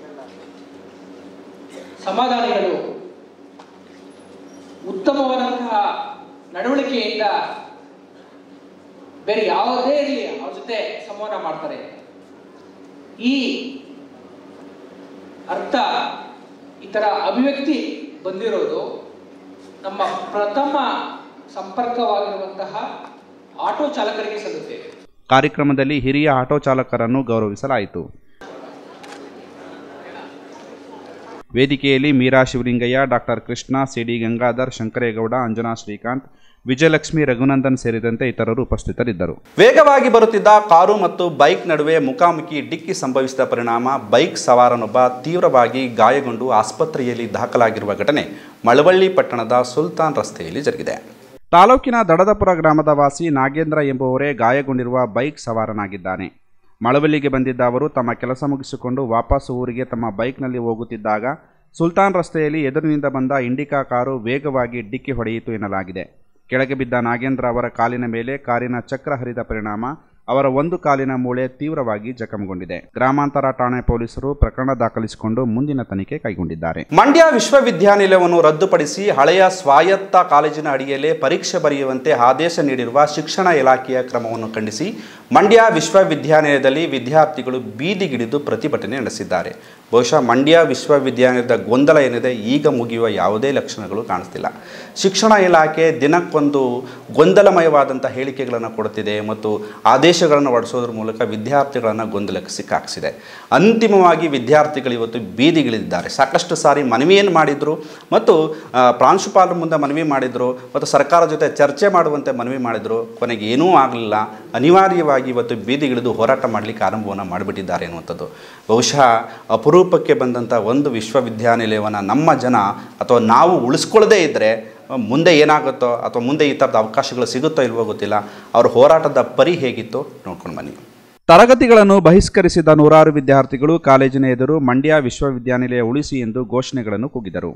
ಸಮಾಧಾನಿಗಳು ಉತ್ತಮವಾದಂತಹ ನಡವಳಿಕೆಯಿಂದ ಬೇರೆ ಯಾವುದೇ ಇರಲಿ ಅವ್ರ ಜೊತೆ ಸಂವಹನ ಮಾಡ್ತಾರೆ ಈ ಅರ್ಥ ಈ ತರ ಅಭಿವ್ಯಕ್ತಿ ಬಂದಿರೋದು ನಮ್ಮ ಪ್ರಥಮ ಸಂಪರ್ಕವಾಗಿರುವಂತಹ ಆಟೋ ಚಾಲಕರಿಗೆ ಸಲ್ಲುತ್ತೆ
ಕಾರ್ಯಕ್ರಮದಲ್ಲಿ ಹಿರಿಯ ಆಟೋ ಚಾಲಕರನ್ನು ಗೌರವಿಸಲಾಯಿತು ವೇದಿಕೆಯಲ್ಲಿ ಮೀರಾ ಶಿವಲಿಂಗಯ್ಯ ಡಾಕ್ಟರ್ ಕೃಷ್ಣ ಸಿಡಿ ಗಂಗಾಧರ್ ಶಂಕರೇಗೌಡ ಅಂಜನಾ ಶ್ರೀಕಾಂತ್ ವಿಜಯಲಕ್ಷ್ಮಿ ರಘುನಂದನ್ ಸೇರಿದಂತೆ ಇತರರು ಉಪಸ್ಥಿತರಿದ್ದರು
ವೇಗವಾಗಿ ಬರುತ್ತಿದ್ದ ಕಾರು ಮತ್ತು ಬೈಕ್ ನಡುವೆ ಮುಖಾಮುಖಿ ಡಿಕ್ಕಿ ಸಂಭವಿಸಿದ ಪರಿಣಾಮ ಬೈಕ್ ಸವಾರನೊಬ್ಬ ತೀವ್ರವಾಗಿ ಗಾಯಗೊಂಡು ಆಸ್ಪತ್ರೆಯಲ್ಲಿ ದಾಖಲಾಗಿರುವ ಘಟನೆ ಮಳವಳ್ಳಿ ಪಟ್ಟಣದ ಸುಲ್ತಾನ್ ರಸ್ತೆಯಲ್ಲಿ ಜರುಗಿದೆ
ತಾಲೂಕಿನ ದಡದಪುರ ಗ್ರಾಮದ ವಾಸಿ ನಾಗೇಂದ್ರ ಎಂಬುವರೇ ಗಾಯಗೊಂಡಿರುವ ಬೈಕ್ ಸವಾರನಾಗಿದ್ದಾನೆ ಮಳವಳ್ಳಿಗೆ ಬಂದಿದ್ದ ಅವರು ತಮ್ಮ ಕೆಲಸ ಮುಗಿಸಿಕೊಂಡು ವಾಪಸ್ಸು ಊರಿಗೆ ತಮ್ಮ ಬೈಕ್ನಲ್ಲಿ ಹೋಗುತ್ತಿದ್ದಾಗ ಸುಲ್ತಾನ್ ರಸ್ತೆಯಲ್ಲಿ ಎದುರಿನಿಂದ ಬಂದ ಇಂಡಿಕಾ ಕಾರು ವೇಗವಾಗಿ ಡಿಕ್ಕಿ ಹೊಡೆಯಿತು ಎನ್ನಲಾಗಿದೆ ಕೆಳಗೆ ಬಿದ್ದ ನಾಗೇಂದ್ರ ಅವರ ಕಾಲಿನ ಮೇಲೆ ಕಾರಿನ ಚಕ್ರ ಹರಿದ ಪರಿಣಾಮ ಅವರ ಒಂದು ಕಾಲಿನ ಮೂಳೆ ತೀವ್ರವಾಗಿ ಜಖಂಗೊಂಡಿದೆ ಗ್ರಾಮಾಂತರ ಠಾಣೆ ಪೊಲೀಸರು ಪ್ರಕರಣ ದಾಖಲಿಸಿಕೊಂಡು ಮುಂದಿನ ತನಿಖೆ ಕೈಗೊಂಡಿದ್ದಾರೆ
ಮಂಡ್ಯ ವಿಶ್ವವಿದ್ಯಾನಿಲಯವನ್ನು ರದ್ದುಪಡಿಸಿ ಹಳೆಯ ಸ್ವಾಯತ್ತ ಕಾಲೇಜಿನ ಅಡಿಯಲ್ಲೇ ಪರೀಕ್ಷೆ ಬರೆಯುವಂತೆ ಆದೇಶ ನೀಡಿರುವ ಶಿಕ್ಷಣ ಇಲಾಖೆಯ ಕ್ರಮವನ್ನು ಖಂಡಿಸಿ ಮಂಡ್ಯ ವಿಶ್ವವಿದ್ಯಾನಿಲಯದಲ್ಲಿ ವಿದ್ಯಾರ್ಥಿಗಳು ಬೀದಿಗಿಡಿದು ಪ್ರತಿಭಟನೆ ನಡೆಸಿದ್ದಾರೆ ಬಹುಶಃ ಮಂಡ್ಯ ವಿಶ್ವವಿದ್ಯಾನಿಲಯದ ಗೊಂದಲ ಏನಿದೆ ಈಗ ಮುಗಿಯುವ ಯಾವುದೇ ಲಕ್ಷಣಗಳು ಕಾಣಿಸ್ತಿಲ್ಲ ಶಿಕ್ಷಣ ಇಲಾಖೆ ದಿನಕ್ಕೊಂದು ಗೊಂದಲಮಯವಾದಂಥ ಹೇಳಿಕೆಗಳನ್ನು ಕೊಡುತ್ತಿದೆ ಮತ್ತು ಆದೇಶಗಳನ್ನು ಹೊರಡಿಸೋದ್ರ ಮೂಲಕ ವಿದ್ಯಾರ್ಥಿಗಳನ್ನು ಗೊಂದಲಕ್ಕೆ ಸಿಕ್ಕಾಕ್ಸಿದೆ ಅಂತಿಮವಾಗಿ ವಿದ್ಯಾರ್ಥಿಗಳು ಇವತ್ತು ಬೀದಿಗಿಳಿದಿದ್ದಾರೆ ಸಾಕಷ್ಟು ಸಾರಿ ಮನವಿಯನ್ನು ಮಾಡಿದರು ಮತ್ತು ಆ, ಪ್ರಾಂಶುಪಾಲರ ಮುಂದೆ ಮನವಿ ಮಾಡಿದರು ಮತ್ತು ಸರ್ಕಾರ ಜೊತೆ ಚರ್ಚೆ ಮಾಡುವಂತೆ ಮನವಿ ಮಾಡಿದರು ಕೊನೆಗೆ ಏನೂ ಆಗಲಿಲ್ಲ ಅನಿವಾರ್ಯವಾಗಿ ಇವತ್ತು ಬೀದಿಗಿಳಿದು ಹೋರಾಟ ಮಾಡಲಿಕ್ಕೆ ಆರಂಭವನ್ನು ಮಾಡಿಬಿಟ್ಟಿದ್ದಾರೆ ಎನ್ನುವಂಥದ್ದು ಬಹುಶಃ ಅಪರೂಪಕ್ಕೆ ಬಂದಂಥ ಒಂದು ವಿಶ್ವವಿದ್ಯಾನಿಲಯವನ್ನು ನಮ್ಮ ಜನ ಅಥವಾ ನಾವು ಉಳಿಸ್ಕೊಳ್ಳದೇ ಇದ್ದರೆ ಮುಂದೆ ಏನಾಗುತ್ತೋ ಅಥವಾ ಮುಂದೆ ಈ ಥರದ ಅವಕಾಶಗಳು ಸಿಗುತ್ತೋ ಇಲ್ವೋ ಗೊತ್ತಿಲ್ಲ ಅವ್ರ ಹೋರಾಟದ ಪರಿ ಹೇಗಿತ್ತು ನೋಡ್ಕೊಂಡು ಬನ್ನಿ
ತರಗತಿಗಳನ್ನು ಬಹಿಷ್ಕರಿಸಿದ ನೂರಾರು ವಿದ್ಯಾರ್ಥಿಗಳು ಕಾಲೇಜಿನ ಎದುರು ಮಂಡ್ಯ ವಿಶ್ವವಿದ್ಯಾನಿಲಯ ಉಳಿಸಿ ಎಂದು ಘೋಷಣೆಗಳನ್ನು ಕೂಗಿದರು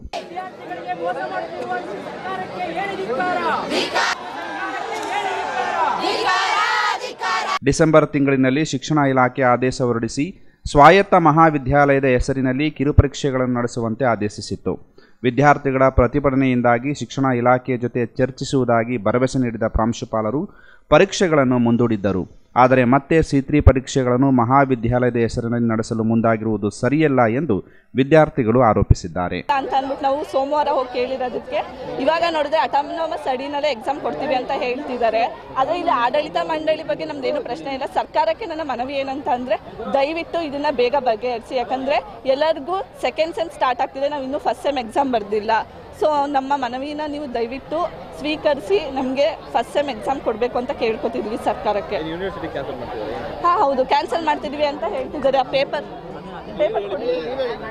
ಡಿಸೆಂಬರ್ ತಿಂಗಳಿನಲ್ಲಿ ಶಿಕ್ಷಣ ಇಲಾಖೆ ಆದೇಶ ಹೊರಡಿಸಿ ಸ್ವಾಯತ್ತ ಮಹಾವಿದ್ಯಾಲಯದ ಹೆಸರಿನಲ್ಲಿ ಕಿರುಪರೀಕ್ಷೆಗಳನ್ನು ನಡೆಸುವಂತೆ ಆದೇಶಿಸಿತ್ತು ವಿದ್ಯಾರ್ಥಿಗಳ ಪ್ರತಿಭಟನೆಯಿಂದಾಗಿ ಶಿಕ್ಷಣ ಇಲಾಖೆಯ ಜೊತೆ ಚರ್ಚಿಸುವುದಾಗಿ ಭರವಸೆ ನೀಡಿದ ಪ್ರಾಂಶುಪಾಲರು ಪರೀಕ್ಷೆಗಳನ್ನು ಮುಂದೂಡಿದ್ದರು ಆದರೆ ಮತ್ತೆ ಸಿ ತ್ರೀ ಪರೀಕ್ಷೆಗಳನ್ನು ಮಹಾವಿದ್ಯಾಲಯದ ಹೆಸರಿನಲ್ಲಿ ನಡೆಸಲು ಮುಂದಾಗಿರುವುದು ಸರಿಯಲ್ಲ ಎಂದು ವಿದ್ಯಾರ್ಥಿಗಳು ಆರೋಪಿಸಿದ್ದಾರೆ
ಅಂತ ಅಂದ್ಬಿಟ್ಟು ನಾವು ಸೋಮವಾರ ಹೋಗಿ ಕೇಳಿರೋದಕ್ಕೆ ಇವಾಗ ನೋಡಿದ್ರೆ ಅಟಾನಮಸ್ ಅಡಿನಲ್ಲೇ ಎಕ್ಸಾಮ್ ಕೊಡ್ತೀವಿ ಅಂತ ಹೇಳ್ತಿದ್ದಾರೆ ಆದರೆ ಇಲ್ಲಿ ಆಡಳಿತ ಮಂಡಳಿ ಬಗ್ಗೆ ನಮ್ದೇನು ಪ್ರಶ್ನೆ ಇಲ್ಲ ಸರ್ಕಾರಕ್ಕೆ ನನ್ನ ಮನವಿ ಏನಂತ ಅಂದರೆ ದಯವಿಟ್ಟು ಇದನ್ನ ಬೇಗ ಬಗೆಹರಿಸಿ ಯಾಕಂದರೆ ಎಲ್ಲರಿಗೂ ಸೆಕೆಂಡ್ ಸೆಮ್ ಸ್ಟಾರ್ಟ್ ಆಗ್ತಿದೆ ನಾವು ಇನ್ನೂ ಫಸ್ಟ್ ಸೆಮ್ ಎಕ್ಸಾಮ್ ಬರ್ದಿಲ್ಲ ಸೊ ನಮ್ಮ ಮನವಿನ ನೀವು ದಯವಿಟ್ಟು ಸ್ವೀಕರಿಸಿ ನಮಗೆ ಫಸ್ಟ್ ಸೆಮ್ ಎಕ್ಸಾಮ್ ಕೊಡಬೇಕು ಅಂತ ಕೇಳ್ಕೊತಿದ್ವಿ ಸರ್ಕಾರಕ್ಕೆ ಹಾಂ ಹೌದು ಕ್ಯಾನ್ಸಲ್ ಮಾಡ್ತಿದ್ವಿ ಅಂತ ಹೇಳ್ತಿದ್ದಾರೆ ಆ ಪೇಪರ್ ಪೇಪರ್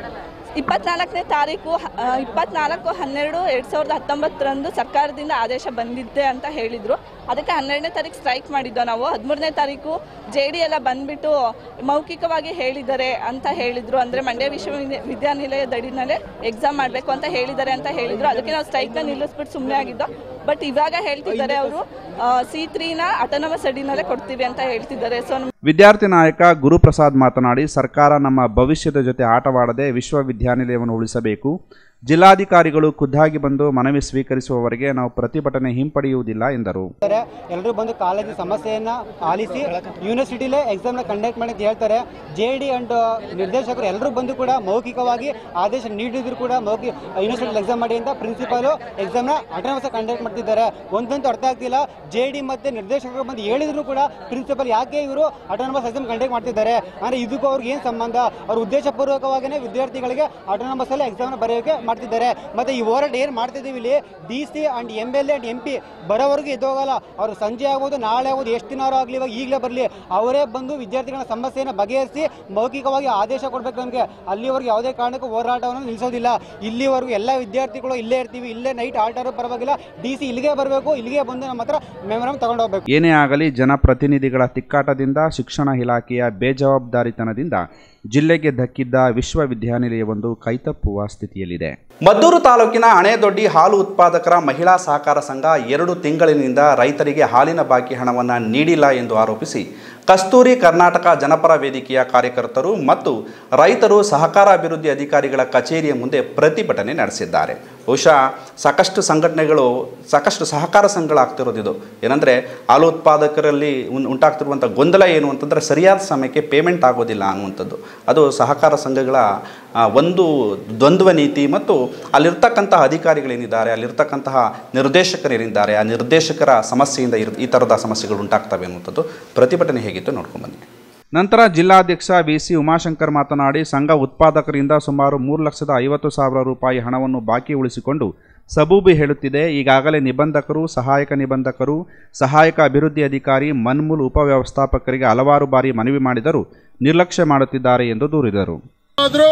ಇಪ್ಪತ್ನಾಲ್ಕನೇ ತಾರೀಕು ಆ, ಇಪ್ಪತ್ನಾಲ್ಕು ಹನ್ನೆರಡು ಎರಡು ಸಾವಿರದ ಹತ್ತೊಂಬತ್ತರಂದು ಸರ್ಕಾರದಿಂದ ಆದೇಶ ಬಂದಿದ್ದೆ ಅಂತ ಹೇಳಿದರು ಅದಕ್ಕೆ ಹನ್ನೆರಡನೇ ತಾರೀಕು ಸ್ಟ್ರೈಕ್ ಮಾಡಿದ್ದೋ ನಾವು ಹದಿಮೂರನೇ ತಾರೀಕು ಜೆ ಡಿ ಎಲ್ಲ ಬಂದ್ಬಿಟ್ಟು ಮೌಖಿಕವಾಗಿ ಹೇಳಿದ್ದಾರೆ ಅಂತ ಹೇಳಿದರು ಅಂದರೆ ಮಂಡ್ಯ ವಿಶ್ವವಿದ್ಯಾನಿಲಯದ ಅಡಿನಲ್ಲೇ ಎಕ್ಸಾಮ್ ಮಾಡಬೇಕು ಅಂತ ಹೇಳಿದ್ದಾರೆ ಅಂತ ಹೇಳಿದರು ಅದಕ್ಕೆ ನಾವು ಸ್ಟ್ರೈಕ್ನ ನಿಲ್ಲಿಸ್ಬಿಟ್ಟು ಸುಮ್ಮನೆ ಆಗಿದ್ದೋ ಬಟ್ ಇವಾಗ ಹೇಳ್ತಿದ್ದಾರೆ ಅವರು ಸಿ ತ್ರೀನ ಅಟೋನಮಸ್ ಅಡಿನಲ್ಲೇ ಕೊಡ್ತೀವಿ ಅಂತ ಹೇಳ್ತಿದ್ದಾರೆ ಸೊ
ವಿದ್ಯಾರ್ಥಿ ನಾಯಕ ಗುರುಪ್ರಸಾದ್ ಮಾತನಾಡಿ ಸರ್ಕಾರ ನಮ್ಮ ಭವಿಷ್ಯದ ಜೊತೆ ಆಟವಾಡದೆ ವಿಶ್ವವಿದ್ಯಾನಿಲಯವನ್ನು ಉಳಿಸಬೇಕು ಜಿಲ್ಲಾಧಿಕಾರಿಗಳು ಖುದ್ದಾಗಿ ಬಂದು ಮನವಿ ಸ್ವೀಕರಿಸುವವರೆಗೆ ನಾವು ಪ್ರತಿಭಟನೆ ಹಿಂಪಡೆಯುವುದಿಲ್ಲ ಎಂದರು
ಎಲ್ಲರೂ ಬಂದು ಕಾಲೇಜು ಸಮಸ್ಯೆಯನ್ನ ಆಲಿಸಿ ಯೂನಿವರ್ಸಿಟಿಲೇ ಎಕ್ಸಾಮ್ನ ಕಂಡಕ್ಟ್ ಮಾಡಿ ಅಂತ ಹೇಳ್ತಾರೆ ಜೆ ಡಿ ಅಂಡ್ ನಿರ್ದೇಶಕರು ಎಲ್ಲರೂ ಬಂದು ಕೂಡ ಮೌಖಿಕವಾಗಿ ಆದೇಶ ನೀಡಿದ್ರು ಕೂಡ ಮೌಖಿಕ ಯೂನಿವರ್ಸಿಟಿ ಎಕ್ಸಾಮ್ ಮಾಡಿ ಅಂತ ಪ್ರಿನ್ಸಿಪಾಲು ಎಕ್ಸಾಮ್ನ ಅಟೆಂಡೆನ್ಸ್ ಕಂಡಕ್ಟ್ ಮಾಡ್ತಿದ್ದಾರೆ ಒಂದಂತೂ ಅರ್ಥ ಆಗ್ತಿಲ್ಲ ಜೆ ಡಿ ಮತ್ತೆ ನಿರ್ದೇಶಕರು ಬಂದು ಹೇಳಿದ್ರು ಕೂಡ ಪ್ರಿನ್ಸಿಪಲ್ ಯಾಕೆ ಇವರು ಅಟೋನಮಸ್ ಎಕ್ಸಾಮ್ ಕಂಡಕ್ಟ್ ಮಾಡ್ತಿದ್ದಾರೆ ಅಂದ್ರೆ ಇದಕ್ಕೂ ಅವ್ರಿಗೆ ಏನು ಸಂಬಂಧ ಅವ್ರ ಉದ್ದೇಶಪೂರ್ವಕವಾಗಿಯೇ ವಿದ್ಯಾರ್ಥಿಗಳಿಗೆ ಅಟೋನಮಸ್ ಅಲ್ಲಿ ಎಕ್ಸಾಮ್ನ ಬರೆಯೋಕೆ ಮಾಡ್ತಿದ್ದಾರೆ ಮತ್ತೆ ಈ ಹೋರಾಟ ಏನು ಮಾಡ್ತಿದ್ದೀವಿ ಇಲ್ಲಿ D C and M L A and M P ಬರೋವರೆಗೂ ಎದ್ದೋಗಲ್ಲ ಅವರು ಸಂಜೆ ಆಗ್ಬೋದು ನಾಳೆ ಆಗ್ಬೋದು ಎಷ್ಟು ದಿನ ಆಗಲಿ ಇವಾಗ ಈಗಲೇ ಬರಲಿ ಅವರೇ ಬಂದು ವಿದ್ಯಾರ್ಥಿಗಳ ಸಮಸ್ಯೆಯನ್ನು ಬಗೆಹರಿಸಿ ಮೌಖಿಕವಾಗಿ ಆದೇಶ ಕೊಡಬೇಕು ನಮಗೆ ಅಲ್ಲಿವರೆಗೂ ಯಾವುದೇ ಕಾರಣಕ್ಕೂ ಹೋರಾಟವನ್ನು ನಿಲ್ಲಿಸೋದಿಲ್ಲ ಇಲ್ಲಿವರೆಗೂ ಎಲ್ಲ ವಿದ್ಯಾರ್ಥಿಗಳು ಇಲ್ಲೇ ಇರ್ತೀವಿ ಇಲ್ಲೇ ನೈಟ್ ಆಟಾರು ಪರವಾಗಿಲ್ಲ ಡಿ ಸಿ ಇಲ್ಲಿಗೆ ಬರಬೇಕು ಇಲ್ಲಿಗೆ ಬಂದು ನಮ್ಮ ಹತ್ರ ಮೆಮೊರಮ್ ತಗೊಂಡು ಹೋಗ್ಬೇಕು
ಏನೇ ಆಗಲಿ ಜನಪ್ರತಿನಿಧಿಗಳ ತಿಕ್ಕಾಟದಿಂದ ಶಿಕ್ಷಣ ಇಲಾಖೆಯ ಬೇಜವಾಬ್ದಾರಿತನದಿಂದ ಜಿಲ್ಲೆಗೆ ದಕ್ಕಿದ್ದ ವಿಶ್ವವಿದ್ಯಾನಿಲಯವೊಂದು ಕೈತಪ್ಪುವ ಸ್ಥಿತಿಯಲ್ಲಿದೆ
ಮದ್ದೂರು ತಾಲೂಕಿನ ಹಣೆದೊಡ್ಡಿ ಹಾಲು ಉತ್ಪಾದಕರ ಮಹಿಳಾ ಸಹಕಾರ ಸಂಘ ಎರಡು ತಿಂಗಳಿನಿಂದ ರೈತರಿಗೆ ಹಾಲಿನ ಬಾಕಿ ಹಣವನ್ನು ನೀಡಿಲ್ಲ ಎಂದು ಆರೋಪಿಸಿ ಕಸ್ತೂರಿ ಕರ್ನಾಟಕ ಜನಪರ ವೇದಿಕೆಯ ಕಾರ್ಯಕರ್ತರು ಮತ್ತು ರೈತರು ಸಹಕಾರ ಅಭಿವೃದ್ಧಿ ಅಧಿಕಾರಿಗಳ ಕಚೇರಿಯ ಮುಂದೆ ಪ್ರತಿಭಟನೆ ನಡೆಸಿದ್ದಾರೆ ಬಹುಶಃ ಸಾಕಷ್ಟು ಸಂಘಟನೆಗಳು ಸಾಕಷ್ಟು ಸಹಕಾರ ಸಂಘಗಳಾಗ್ತಿರೋದು ಇದು ಏನಂದರೆ ಹಾಲು ಉತ್ಪಾದಕರಲ್ಲಿ ಉನ್- ಉಂಟಾಗ್ತಿರುವಂಥ ಗೊಂದಲ ಏನು ಅಂತಂದರೆ ಸರಿಯಾದ ಸಮಯಕ್ಕೆ ಪೇಮೆಂಟ್ ಆಗೋದಿಲ್ಲ ಅನ್ನುವಂಥದ್ದು ಅದು ಸಹಕಾರ ಸಂಘಗಳ ಆ, ಒಂದು ದ್ವಂದ್ವ ನೀತಿ ಮತ್ತು ಅಲ್ಲಿರ್ತಕ್ಕಂತಹ ಅಧಿಕಾರಿಗಳೇನಿದ್ದಾರೆ ಅಲ್ಲಿರ್ತಕ್ಕಂತಹ ನಿರ್ದೇಶಕರೇನಿದ್ದಾರೆ ಆ ನಿರ್ದೇಶಕರ ಸಮಸ್ಯೆಯಿಂದ ಇರ್- ಈ ಥರದ ಸಮಸ್ಯೆಗಳು ಉಂಟಾಗ್ತವೆ ಅನ್ನುವಂಥದ್ದು ಪ್ರತಿಭಟನೆ ಹೇಗಿತ್ತು ನೋಡ್ಕೊಂಡ್ಬನ್ನಿ
ನಂತರ ಜಿಲ್ಲಾಧ್ಯಕ್ಷ ವಿಸಿ ಉಮಾಶಂಕರ್ ಮಾತನಾಡಿ ಸಂಘ ಉತ್ಪಾದಕರಿಂದ ಸುಮಾರು ಮೂರು ಲಕ್ಷದ ಐವತ್ತು ಸಾವಿರ ರೂಪಾಯಿ ಹಣವನ್ನು ಬಾಕಿ ಉಳಿಸಿಕೊಂಡು ಸಬೂಬಿ ಹೇಳುತ್ತಿದೆ ಈಗಾಗಲೇ ನಿಬಂಧಕರು ಸಹಾಯಕ ನಿಬಂಧಕರು ಸಹಾಯಕ ಅಭಿವೃದ್ಧಿ ಅಧಿಕಾರಿ ಮನ್ಮೂಲ್ ಉಪವ್ಯವಸ್ಥಾಪಕರಿಗೆ ಹಲವಾರು ಬಾರಿ ಮನವಿ ಮಾಡಿದರೂ ನಿರ್ಲಕ್ಷ್ಯ ಮಾಡುತ್ತಿದ್ದಾರೆ ಎಂದು ದೂರಿದರು
ಆದರೂ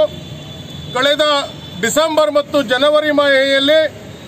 ಕಳೆದ ಡಿಸೆಂಬರ್ ಮತ್ತು ಜನವರಿ ಮಾಹೆಯಲ್ಲಿ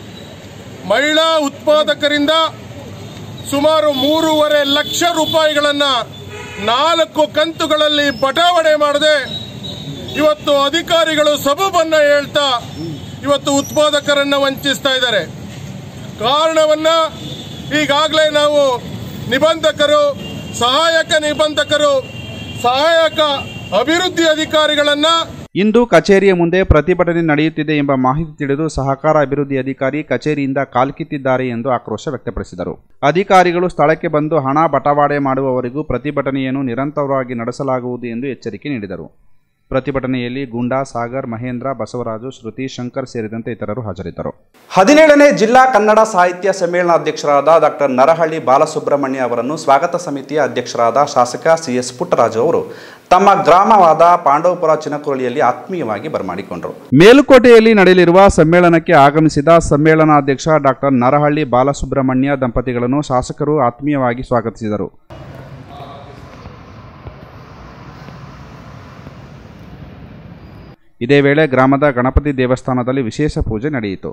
ಮಹಿಳಾ ಉತ್ಪಾದಕರಿಂದ ಸುಮಾರು ಮೂರುವರೆ ಲಕ್ಷ ರೂಪಾಯಿಗಳನ್ನು ನಾಲ್ಕು ಕಂತುಗಳಲ್ಲಿ ಬಟಾವಣೆ ಮಾಡದೆ ಇವತ್ತು ಅಧಿಕಾರಿಗಳು ಸಬೂಬನ್ನ ಹೇಳ್ತಾ ಇವತ್ತು ಉತ್ಪಾದಕರನ್ನ ವಂಚಿಸ್ತಾ ಇದ್ದಾರೆ ಕಾರಣವನ್ನ ಈಗಾಗಲೇ ನಾವು ನಿಬಂಧಕರು ಸಹಾಯಕ ನಿಬಂಧಕರು ಸಹಾಯಕ ಅಭಿವೃದ್ಧಿ ಅಧಿಕಾರಿಗಳನ್ನ
ಇಂದು ಕಚೇರಿಯ ಮುಂದೆ ಪ್ರತಿಭಟನೆ ನಡೆಯುತ್ತಿದೆ ಎಂಬ ಮಾಹಿತಿ ತಿಳಿದು ಸಹಕಾರ ಅಭಿವೃದ್ಧಿ ಅಧಿಕಾರಿ ಕಚೇರಿಯಿಂದ ಕಾಲ್ಕಿತ್ತಿದ್ದಾರೆ ಎಂದು ಆಕ್ರೋಶ ವ್ಯಕ್ತಪಡಿಸಿದರು ಅಧಿಕಾರಿಗಳು ಸ್ಥಳಕ್ಕೆ ಬಂದು ಹಣ ಬಟವಾಡೆ ಮಾಡುವವರೆಗೂ ಪ್ರತಿಭಟನೆಯನ್ನು ನಿರಂತರವಾಗಿ ನಡೆಸಲಾಗುವುದು ಎಂದು ಎಚ್ಚರಿಕೆ ನೀಡಿದರು ಪ್ರತಿಭಟನೆಯಲ್ಲಿ ಗುಂಡಾ ಸಾಗರ್ ಮಹೇಂದ್ರ ಬಸವರಾಜು ಶ್ರುತಿ ಶಂಕರ್ ಸೇರಿದಂತೆ ಇತರರು ಹಾಜರಿದ್ದರು
ಹದಿನೇಳನೇ ಜಿಲ್ಲಾ ಕನ್ನಡ ಸಾಹಿತ್ಯ ಸಮ್ಮೇಳನಾಧ್ಯಕ್ಷರಾದ ಡಾಕ್ಟರ್ ನರಹಳ್ಳಿ ಬಾಲಸುಬ್ರಹ್ಮಣ್ಯ ಅವರನ್ನು ಸ್ವಾಗತ ಸಮಿತಿಯ ಅಧ್ಯಕ್ಷರಾದ ಶಾಸಕ ಸಿ ಎಸ್ ಪುಟ್ಟರಾಜು ಅವರು ತಮ್ಮ ಗ್ರಾಮವಾದ ಪಾಂಡವಪುರ ಚಿನಕುರಳಿಯಲ್ಲಿ ಆತ್ಮೀಯವಾಗಿ ಬರಮಾಡಿಕೊಂಡರು
ಮೇಲುಕೋಟೆಯಲ್ಲಿ ನಡೆಯಲಿರುವ ಸಮ್ಮೇಳನಕ್ಕೆ ಆಗಮಿಸಿದ ಸಮ್ಮೇಳನಾಧ್ಯಕ್ಷ ಡಾಕ್ಟರ್ ನರಹಳ್ಳಿ ಬಾಲಸುಬ್ರಹ್ಮಣ್ಯ ದಂಪತಿಗಳನ್ನು ಶಾಸಕರು ಆತ್ಮೀಯವಾಗಿ ಸ್ವಾಗತಿಸಿದರು ಇದೇ ವೇಳೆ ಗ್ರಾಮದ ಗಣಪತಿ ದೇವಸ್ಥಾನದಲ್ಲಿ ವಿಶೇಷ ಪೂಜೆ ನಡೆಯಿತು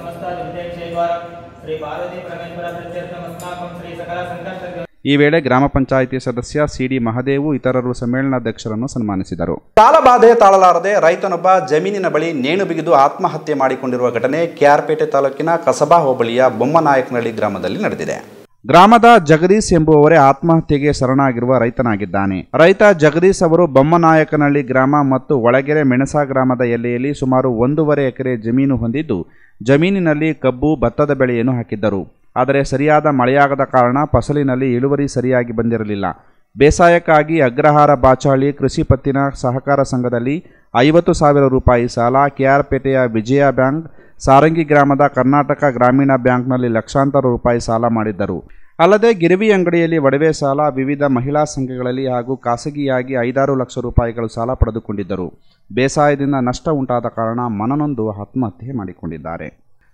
ಈ ವೇಳೆ ಗ್ರಾಮ ಪಂಚಾಯಿತಿ ಸದಸ್ಯ ಸಿಡಿ ಮಹದೇವು ಇತರರು ಸಮ್ಮೇಳನಾಧ್ಯಕ್ಷರನ್ನು ಸನ್ಮಾನಿಸಿದರು
ಸಾಲಬಾಧೆ ತಾಳಲಾರದೆ ರೈತನೊಬ್ಬ ಜಮೀನಿನ ಬಳಿ ನೇಣು ಬಿಗಿದು ಆತ್ಮಹತ್ಯೆ ಮಾಡಿಕೊಂಡಿರುವ ಘಟನೆ ಕೆಆರ್ಪೇಟೆ ತಾಲೂಕಿನ ಕಸಬಾ ಹೋಬಳಿಯ ಬೊಮ್ಮನಾಯಕನಹಳ್ಳಿ ಗ್ರಾಮದಲ್ಲಿ ನಡೆದಿದೆ
ಗ್ರಾಮದ ಜಗದೀಶ್ ಎಂಬುವವರೇ ಆತ್ಮಹತ್ಯೆಗೆ ಶರಣಾಗಿರುವ ರೈತನಾಗಿದ್ದಾನೆ ರೈತ ಜಗದೀಶ್ ಅವರು ಬೊಮ್ಮನಾಯಕನಹಳ್ಳಿ ಗ್ರಾಮ ಮತ್ತು ಒಳಗೆರೆ ಮೆಣಸಾ ಗ್ರಾಮದ ಎಲ್ಲೆಯಲ್ಲಿ ಸುಮಾರು ಒಂದೂವರೆ ಎಕರೆ ಜಮೀನು ಹೊಂದಿದ್ದು ಜಮೀನಿನಲ್ಲಿ ಕಬ್ಬು ಭತ್ತದ ಬೆಳೆಯನ್ನು ಹಾಕಿದ್ದರು ಆದರೆ ಸರಿಯಾದ ಮಳೆಯಾಗದ ಕಾರಣ ಫಸಲಿನಲ್ಲಿ ಇಳುವರಿ ಸರಿಯಾಗಿ ಬಂದಿರಲಿಲ್ಲ ಬೇಸಾಯಕ್ಕಾಗಿ ಅಗ್ರಹಾರ ಬಾಚಾಳಿ ಕೃಷಿ ಪತ್ತಿನ ಸಹಕಾರ ಸಂಘದಲ್ಲಿ ಐವತ್ತು ಸಾವಿರ ರೂಪಾಯಿ ಸಾಲ ಕೆಆರ್ಪೇಟೆಯ ವಿಜಯ ಬ್ಯಾಂಕ್ ಸಾರಂಗಿ ಗ್ರಾಮದ ಕರ್ನಾಟಕ ಗ್ರಾಮೀಣ ಬ್ಯಾಂಕ್ನಲ್ಲಿ ಲಕ್ಷಾಂತರ ರೂಪಾಯಿ ಸಾಲ ಮಾಡಿದ್ದರು ಅಲ್ಲದೆ ಗಿರವಿ ಅಂಗಡಿಯಲ್ಲಿ ಒಡವೆ ಸಾಲ ವಿವಿಧ ಮಹಿಳಾ ಸಂಘಗಳಲ್ಲಿ ಹಾಗೂ ಖಾಸಗಿಯಾಗಿ ಐದಾರು ಲಕ್ಷ ರೂಪಾಯಿಗಳು ಸಾಲ ಪಡೆದುಕೊಂಡಿದ್ದರು ಬೇಸಾಯದಿಂದ ನಷ್ಟ ಉಂಟಾದ ಕಾರಣ ಮನನೊಂದು ಆತ್ಮಹತ್ಯೆ ಮಾಡಿಕೊಂಡಿದ್ದಾರೆ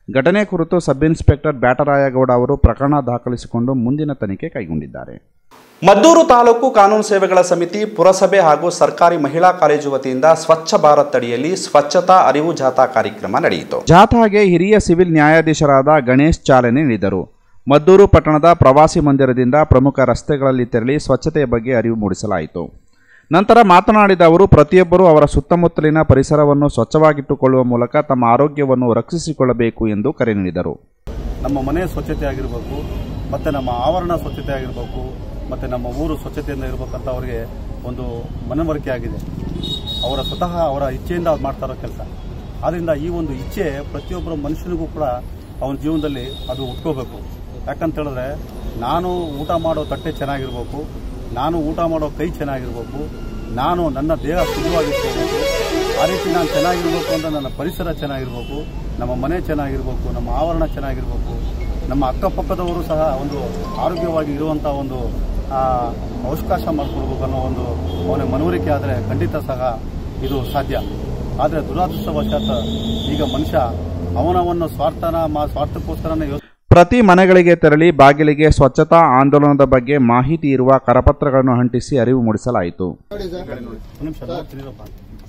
ಘಟನೆ ಕುರಿತು ಸಬ್ ಇನ್ಸ್ಪೆಕ್ಟರ್ ಬ್ಯಾಟರಾಯಗೌಡ ಅವರು ಪ್ರಕರಣ ದಾಖಲಿಸಿಕೊಂಡು ಮುಂದಿನ ತನಿಖೆ ಕೈಗೊಂಡಿದ್ದಾರೆ
ಮದ್ದೂರು ತಾಲೂಕು ಕಾನೂನು ಸೇವೆಗಳ ಸಮಿತಿ ಪುರಸಭೆ ಹಾಗೂ ಸರ್ಕಾರಿ ಮಹಿಳಾ ಕಾಲೇಜು ವತಿಯಿಂದ ಸ್ವಚ್ಛ ಭಾರತ್ ಅಡಿಯಲ್ಲಿ ಸ್ವಚ್ಛತಾ ಅರಿವು ಜಾಥಾ ಕಾರ್ಯಕ್ರಮ ನಡೆಯಿತು
ಜಾಥಾಗೆ ಹಿರಿಯ ಸಿವಿಲ್ ನ್ಯಾಯಾಧೀಶರಾದ ಗಣೇಶ್ ಚಾಲನೆ ನೀಡಿದರು ಮದ್ದೂರು ಪಟ್ಟಣದ ಪ್ರವಾಸಿ ಮಂದಿರದಿಂದ ಪ್ರಮುಖ ರಸ್ತೆಗಳಲ್ಲಿ ತೆರಳಿ ಸ್ವಚ್ಛತೆಯ ಬಗ್ಗೆ ಅರಿವು ಮೂಡಿಸಲಾಯಿತು ನಂತರ ಮಾತನಾಡಿದ ಅವರು ಪ್ರತಿಯೊಬ್ಬರೂ ಅವರ ಸುತ್ತಮುತ್ತಲಿನ ಪರಿಸರವನ್ನು ಸ್ವಚ್ಛವಾಗಿಟ್ಟುಕೊಳ್ಳುವ ಮೂಲಕ ತಮ್ಮ ಆರೋಗ್ಯವನ್ನು ರಕ್ಷಿಸಿಕೊಳ್ಳಬೇಕು ಎಂದು ಕರೆ ನೀಡಿದರು
ನಮ್ಮ ಮನೆ ಸ್ವಚ್ಛತೆ ಆಗಿರಬೇಕು ಮತ್ತು ನಮ್ಮ ಆವರಣ ಸ್ವಚ್ಛತೆ ಆಗಿರಬೇಕು ಮತ್ತು ನಮ್ಮ ಊರು ಸ್ವಚ್ಛತೆಯಿಂದ ಇರಬೇಕಂತ ಅವರಿಗೆ ಒಂದು ಮನವರಿಕೆ ಆಗಿದೆ ಅವರ ಸ್ವತಃ ಅವರ ಇಚ್ಛೆಯಿಂದ ಅದು ಮಾಡ್ತಾ ಇರೋ ಕೆಲಸ ಆದ್ದರಿಂದ ಈ ಒಂದು ಇಚ್ಛೆ ಪ್ರತಿಯೊಬ್ಬರ ಮನುಷ್ಯನಿಗೂ ಕೂಡ ಅವನ ಜೀವನದಲ್ಲಿ ಅದು ಉಟ್ಕೋಬೇಕು ಯಾಕಂತ ಹೇಳಿದ್ರೆ ನಾನು ಊಟ ಮಾಡೋ ತಟ್ಟೆ ಚೆನ್ನಾಗಿರ್ಬೇಕು ನಾನು ಊಟ ಮಾಡೋ ಕೈ ಚೆನ್ನಾಗಿರ್ಬೇಕು ನಾನು ನನ್ನ ದೇಹ ಶುದ್ಧವಾಗಿರ್ಬೇಕು ಆ ರೀತಿ ನಾನು ಚೆನ್ನಾಗಿರ್ಬೇಕು ಅಂತ ನನ್ನ ಪರಿಸರ ಚೆನ್ನಾಗಿರ್ಬೇಕು ನಮ್ಮ ಮನೆ ಚೆನ್ನಾಗಿರ್ಬೇಕು ನಮ್ಮ ಆವರಣ ಚೆನ್ನಾಗಿರ್ಬೇಕು ನಮ್ಮ ಅಕ್ಕಪಕ್ಕದವರು ಸಹ ಒಂದು ಆರೋಗ್ಯವಾಗಿ ಇರುವಂಥ ಒಂದು ಆ, ಅವಕಾಶ ಮಾಡಿಕೊಡ್ಬೇಕು ಅನ್ನೋ ಒಂದು ಅವನ ಮನವರಿಕೆ ಆದರೆ ಖಂಡಿತ ಸಹ ಇದು ಸಾಧ್ಯ ಆದರೆ ದುರಾದೃಷ್ಟವಶಾತ್ ಈಗ ಮನುಷ್ಯ ಅವನವನ್ನು ಸ್ವಾರ್ಥನ ಮಾ ಸ್ವಾರ್ಥಕ್ಕೋಸ್ಕರನೇ ಯೋಚನೆ
ಪ್ರತಿ ಮನೆಗಳಿಗೆ ತೆರಳಿ ಬಾಗಿಲಿಗೆ ಸ್ವಚ್ಛತಾ ಆಂದೋಲನದ ಬಗ್ಗೆ ಮಾಹಿತಿ ಇರುವ ಕರಪತ್ರಗಳನ್ನು ಅಂಟಿಸಿ ಅರಿವು ಮೂಡಿಸಲಾಯಿತು
ನಿಮಿಷ ನೋಡ್ತೀನಿರಪ್ಪ.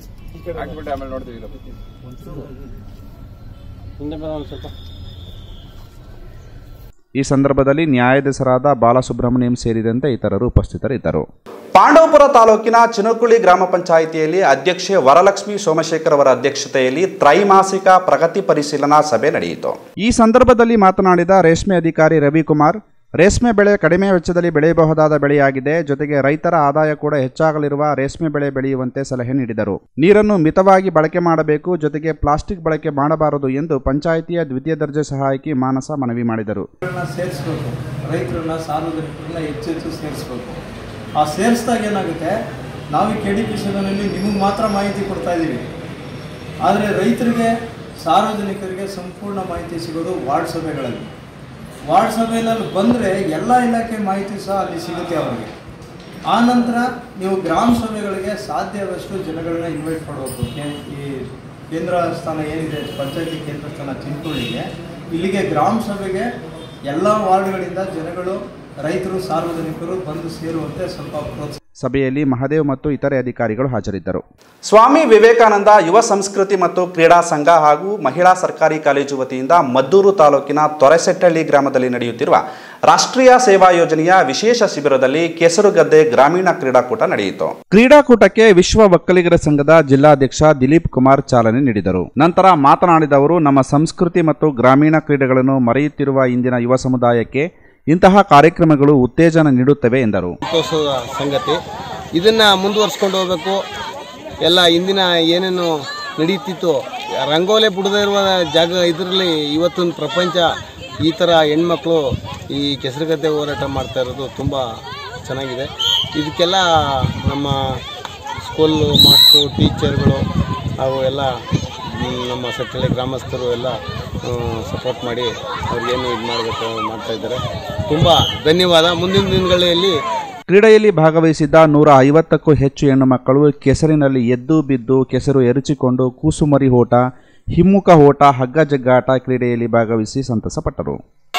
ಈ ಸಂದರ್ಭದಲ್ಲಿ ನ್ಯಾಯಾಧೀಶರಾದ ಬಾಲಸುಬ್ರಹ್ಮಣ್ಯಂ ಸೇರಿದಂತೆ ಇತರರು ಉಪಸ್ಥಿತರಿದ್ದರು
ಪಾಂಡವಪುರ ತಾಲೂಕಿನ ಚಿನಕುಳಿ ಗ್ರಾಮ ಪಂಚಾಯಿತಿಯಲ್ಲಿ ಅಧ್ಯಕ್ಷೆ ವರಲಕ್ಷ್ಮಿ ಸೋಮಶೇಖರ್ ಅವರ ಅಧ್ಯಕ್ಷತೆಯಲ್ಲಿ ತ್ರೈಮಾಸಿಕ ಪ್ರಗತಿ ಪರಿಶೀಲನಾ ಸಭೆ ನಡೆಯಿತು
ಈ ಸಂದರ್ಭದಲ್ಲಿ ಮಾತನಾಡಿದ ರೇಷ್ಮೆ ಅಧಿಕಾರಿ ರವಿಕುಮಾರ್ ರೇಷ್ಮೆ ಬೆಳೆ ಕಡಿಮೆ ವೆಚ್ಚದಲ್ಲಿ ಬೆಳೆಯಬಹುದಾದ ಬೆಳೆಯಾಗಿದೆ ಜೊತೆಗೆ ರೈತರ ಆದಾಯ ಕೂಡ ಹೆಚ್ಚಾಗಲಿರುವ ರೇಷ್ಮೆ ಬೆಳೆ ಬೆಳೆಯುವಂತೆ ಸಲಹೆ ನೀಡಿದರು ನೀರನ್ನು ಮಿತವಾಗಿ ಬಳಕೆ ಮಾಡಬೇಕು ಜೊತೆಗೆ ಪ್ಲಾಸ್ಟಿಕ್ ಬಳಕೆ ಮಾಡಬಾರದು ಎಂದು ಪಂಚಾಯಿತಿಯ ದ್ವಿತೀಯ ದರ್ಜೆ ಸಹಾಯಕಿ ಮಾನಸ ಮನವಿ ಮಾಡಿದರು
ಸೇರಿಸ್ಬೇಕು ರೈತರನ್ನ ಸಾರ್ವಜನಿಕರನ್ನ ಹೆಚ್ಚು ಹೆಚ್ಚು ಸೇರಿಸ್ಬೇಕು ಆ ಸೇರಿಸಿದಾಗ ಏನಾಗುತ್ತೆ ನಾವು ಕೆ ಡಿ ಪಿ ಸಭೆಯಲ್ಲಿ ನಿಮಗೆ ಮಾತ್ರ ಮಾಹಿತಿ ಕೊಡ್ತಾ ಇದ್ದೀವಿ ಆದರೆ ರೈತರಿಗೆ ಸಾರ್ವಜನಿಕರಿಗೆ ಸಂಪೂರ್ಣ ಮಾಹಿತಿ ಸಿಗೋದು ವಾರ್ಡ್ ಸಭೆಗಳಲ್ಲಿ ವಾರ್ಡ್ ಸಭೆಯಲ್ಲಿ ಬಂದರೆ ಎಲ್ಲ ಇಲಾಖೆ ಮಾಹಿತಿ ಸಹ ಅಲ್ಲಿ ಸಿಗುತ್ತೆ ಅವರಿಗೆ ಆ ನಂತರ ನೀವು ಗ್ರಾಮ ಸಭೆಗಳಿಗೆ ಸಾಧ್ಯವಷ್ಟು ಜನಗಳನ್ನ ಇನ್ವೈಟ್ ಮಾಡಬೇಕು ಕೇ- ಈ ಕೇಂದ್ರ ಸ್ಥಾನ ಏನಿದೆ ಪಂಚಾಯತಿ ಕೇಂದ್ರ ಸ್ಥಾನ ಚಿಂತೋಳಿಗೆ ಇಲ್ಲಿಗೆ ಗ್ರಾಮ ಸಭೆಗೆ ಎಲ್ಲ ವಾರ್ಡ್ಗಳಿಂದ ಜನಗಳು ರೈತರು ಸಾರ್ವಜನಿಕರು ಬಂದು ಸೇರುವಂತೆ ಸ್ವಲ್ಪ ಪ್ರೋತ್ಸಾಹ
ಸಭೆಯಲ್ಲಿ ಮಹದೇವ್ ಮತ್ತು ಇತರೆ ಅಧಿಕಾರಿಗಳು ಹಾಜರಿದ್ದರು
ಸ್ವಾಮಿ ವಿವೇಕಾನಂದ ಯುವ ಸಂಸ್ಕೃತಿ ಮತ್ತು ಕ್ರೀಡಾ ಸಂಘ ಹಾಗೂ ಮಹಿಳಾ ಸರ್ಕಾರಿ ಕಾಲೇಜು ವತಿಯಿಂದ ಮದ್ದೂರು ತಾಲೂಕಿನ ತೊರೆಸೆಟ್ಟಳ್ಳಿ ಗ್ರಾಮದಲ್ಲಿ ನಡೆಯುತ್ತಿರುವ ರಾಷ್ಟ್ರೀಯ ಸೇವಾ ಯೋಜನೆಯ ವಿಶೇಷ ಶಿಬಿರದಲ್ಲಿ ಕೆಸರುಗದ್ದೆ ಗ್ರಾಮೀಣ ಕ್ರೀಡಾಕೂಟ ನಡೆಯಿತು
ಕ್ರೀಡಾಕೂಟಕ್ಕೆ ವಿಶ್ವ ಒಕ್ಕಲಿಗರ ಸಂಘದ ಜಿಲ್ಲಾಧ್ಯಕ್ಷ ದಿಲೀಪ್ ಕುಮಾರ್ ಚಾಲನೆ ನೀಡಿದರು ನಂತರ ಮಾತನಾಡಿದ ಅವರು ನಮ್ಮ ಸಂಸ್ಕೃತಿ ಮತ್ತು ಗ್ರಾಮೀಣ ಕ್ರೀಡೆಗಳನ್ನು ಮರೆಯುತ್ತಿರುವ ಇಂದಿನ ಯುವ ಸಮುದಾಯಕ್ಕೆ ಇಂತಹ ಕಾರ್ಯಕ್ರಮಗಳು ಉತ್ತೇಜನ ನೀಡುತ್ತವೆ ಎಂದರು
ಸಂತೋಷದ ಸಂಗತಿ ಇದನ್ನು ಮುಂದುವರ್ಸ್ಕೊಂಡು ಹೋಗಬೇಕು ಎಲ್ಲ ಇಂದಿನ ಏನೇನು ನಡೀತಿತ್ತು ರಂಗೋಲೆ ಬಿಡದೇ ಇರುವ ಜಾಗ ಇದರಲ್ಲಿ ಇವತ್ತಿನ ಪ್ರಪಂಚ ಈ ಥರ ಹೆಣ್ಮಕ್ಳು ಈ ಕೆಸರುಗದ್ದೆ ಹೋರಾಟ ಮಾಡ್ತಾ ಇರೋದು ತುಂಬ ಚೆನ್ನಾಗಿದೆ ಇದಕ್ಕೆಲ್ಲ ನಮ್ಮ ಸ್ಕೂಲು ಮಾಸ್ಟ್ರು ಟೀಚರ್ಗಳು ಹಾಗೂ ಎಲ್ಲ ಮ್, ನಮ್ಮ ಸಟ್ಟಳ್ಳಿ ಗ್ರಾಮಸ್ಥರು ಎಲ್ಲ ಸಪೋರ್ಟ್ ಮಾಡಿ ಅವ್ರಿಗೇನು ಇದು ಮಾಡಬೇಕು ಮಾಡ್ತಾ ಇದ್ದಾರೆ ತುಂಬ ಧನ್ಯವಾದ ಮುಂದಿನ ದಿನಗಳಲ್ಲಿ
ಕ್ರೀಡೆಯಲ್ಲಿ ಭಾಗವಹಿಸಿದ್ದ ನೂರ ಐವತ್ತಕ್ಕೂ ಹೆಚ್ಚು ಹೆಣ್ಣು ಮಕ್ಕಳು ಕೆಸರಿನಲ್ಲಿ ಎದ್ದು ಬಿದ್ದು ಕೆಸರು ಎರಚಿಕೊಂಡು ಕೂಸುಮರಿ ಓಟ ಹಿಮ್ಮುಖ ಓಟ ಹಗ್ಗ ಜಗ್ಗಾಟ ಕ್ರೀಡೆಯಲ್ಲಿ ಭಾಗವಹಿಸಿ ಸಂತಸಪಟ್ಟರು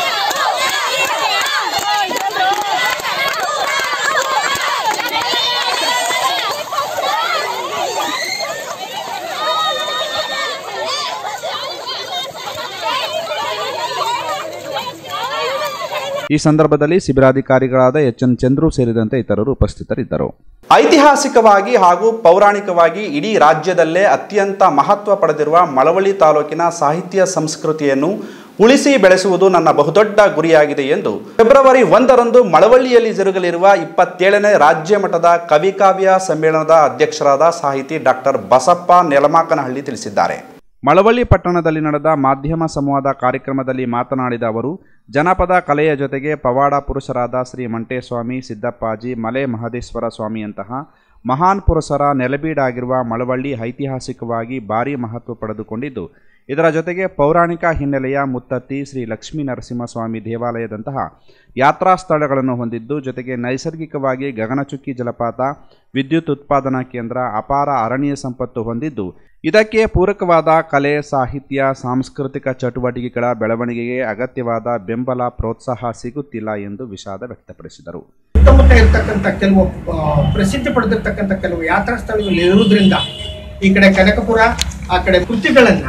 ಈ ಸಂದರ್ಭದಲ್ಲಿ ಶಿಬಿರಾಧಿಕಾರಿಗಳಾದ ಎಚ್ ಎನ್ ಚಂದ್ರು ಸೇರಿದಂತೆ ಇತರರು ಉಪಸ್ಥಿತರಿದ್ದರು
ಐತಿಹಾಸಿಕವಾಗಿ ಹಾಗೂ ಪೌರಾಣಿಕವಾಗಿ ಇಡೀ ರಾಜ್ಯದಲ್ಲೇ ಅತ್ಯಂತ ಮಹತ್ವ ಪಡೆದಿರುವ ಮಳವಳ್ಳಿ ತಾಲೂಕಿನ ಸಾಹಿತ್ಯ ಸಂಸ್ಕೃತಿಯನ್ನು ಉಳಿಸಿ ಬೆಳೆಸುವುದು ನನ್ನ ಬಹುದೊಡ್ಡ ಗುರಿಯಾಗಿದೆ ಎಂದು ಫೆಬ್ರವರಿ ಒಂದರಂದು ಮಳವಳ್ಳಿಯಲ್ಲಿ ಜರುಗಲಿರುವ ಇಪ್ಪತ್ತೇಳನೇ ರಾಜ್ಯ ಮಟ್ಟದ ಕವಿಕಾವ್ಯ ಸಮ್ಮೇಳನದ ಅಧ್ಯಕ್ಷರಾದ ಸಾಹಿತಿ ಡಾಕ್ಟರ್ ಬಸಪ್ಪ ನೆಲಮಾಕನಹಳ್ಳಿ ತಿಳಿಸಿದ್ದಾರೆ
ಮಳವಳ್ಳಿ ಪಟ್ಟಣದಲ್ಲಿ ನಡೆದ ಮಾಧ್ಯಮ ಸಂವಾದ ಕಾರ್ಯಕ್ರಮದಲ್ಲಿ ಮಾತನಾಡಿದ ಅವರು ಜನಪದ ಕಲೆಯ ಜೊತೆಗೆ ಪವಾಡ ಪುರುಷರಾದ ಶ್ರೀ ಮಂಟೇಸ್ವಾಮಿ ಸಿದ್ದಪ್ಪಾಜಿ ಮಲೆ ಮಹದೇಶ್ವರ ಸ್ವಾಮಿಯಂತಹ ಮಹಾನ್ ಪುರುಷರ ನೆಲಬೀಡಾಗಿರುವ ಮಳವಳ್ಳಿ ಐತಿಹಾಸಿಕವಾಗಿ ಭಾರಿ ಮಹತ್ವ ಪಡೆದುಕೊಂಡಿದ್ದು ಇದರ ಜೊತೆಗೆ ಪೌರಾಣಿಕ ಹಿನ್ನೆಲೆಯ ಮುತ್ತತ್ತಿ ಶ್ರೀ ಲಕ್ಷ್ಮೀ ನರಸಿಂಹಸ್ವಾಮಿ ದೇವಾಲಯದಂತಹ ಯಾತ್ರಾ ಸ್ಥಳಗಳನ್ನು ಹೊಂದಿದ್ದು ಜೊತೆಗೆ ನೈಸರ್ಗಿಕವಾಗಿ ಗಗನಚುಕ್ಕಿ ಜಲಪಾತ ವಿದ್ಯುತ್ ಉತ್ಪಾದನಾ ಕೇಂದ್ರ ಅಪಾರ ಅರಣ್ಯ ಸಂಪತ್ತು ಹೊಂದಿದ್ದು ಇದಕ್ಕೆ ಪೂರಕವಾದ ಕಲೆ ಸಾಹಿತ್ಯ ಸಾಂಸ್ಕೃತಿಕ ಚಟುವಟಿಕೆಗಳ ಬೆಳವಣಿಗೆಗೆ ಅಗತ್ಯವಾದ ಬೆಂಬಲ ಪ್ರೋತ್ಸಾಹ ಸಿಗುತ್ತಿಲ್ಲ ಎಂದು ವಿಷಾದ ವ್ಯಕ್ತಪಡಿಸಿದರು
ಸುತ್ತಮುತ್ತ ಇರತಕ್ಕಂಥ ಕೆಲವು ಆ, ಪ್ರಸಿದ್ಧಿ ಪಡೆದಿರ್ತಕ್ಕಂಥ ಕೆಲವು ಯಾತ್ರಾ ಸ್ಥಳಗಳು ಇರುವುದರಿಂದ ಈ ಕಡೆ ಕನಕಪುರ ಆ ಕಡೆ ಕೃತಿಗಳನ್ನ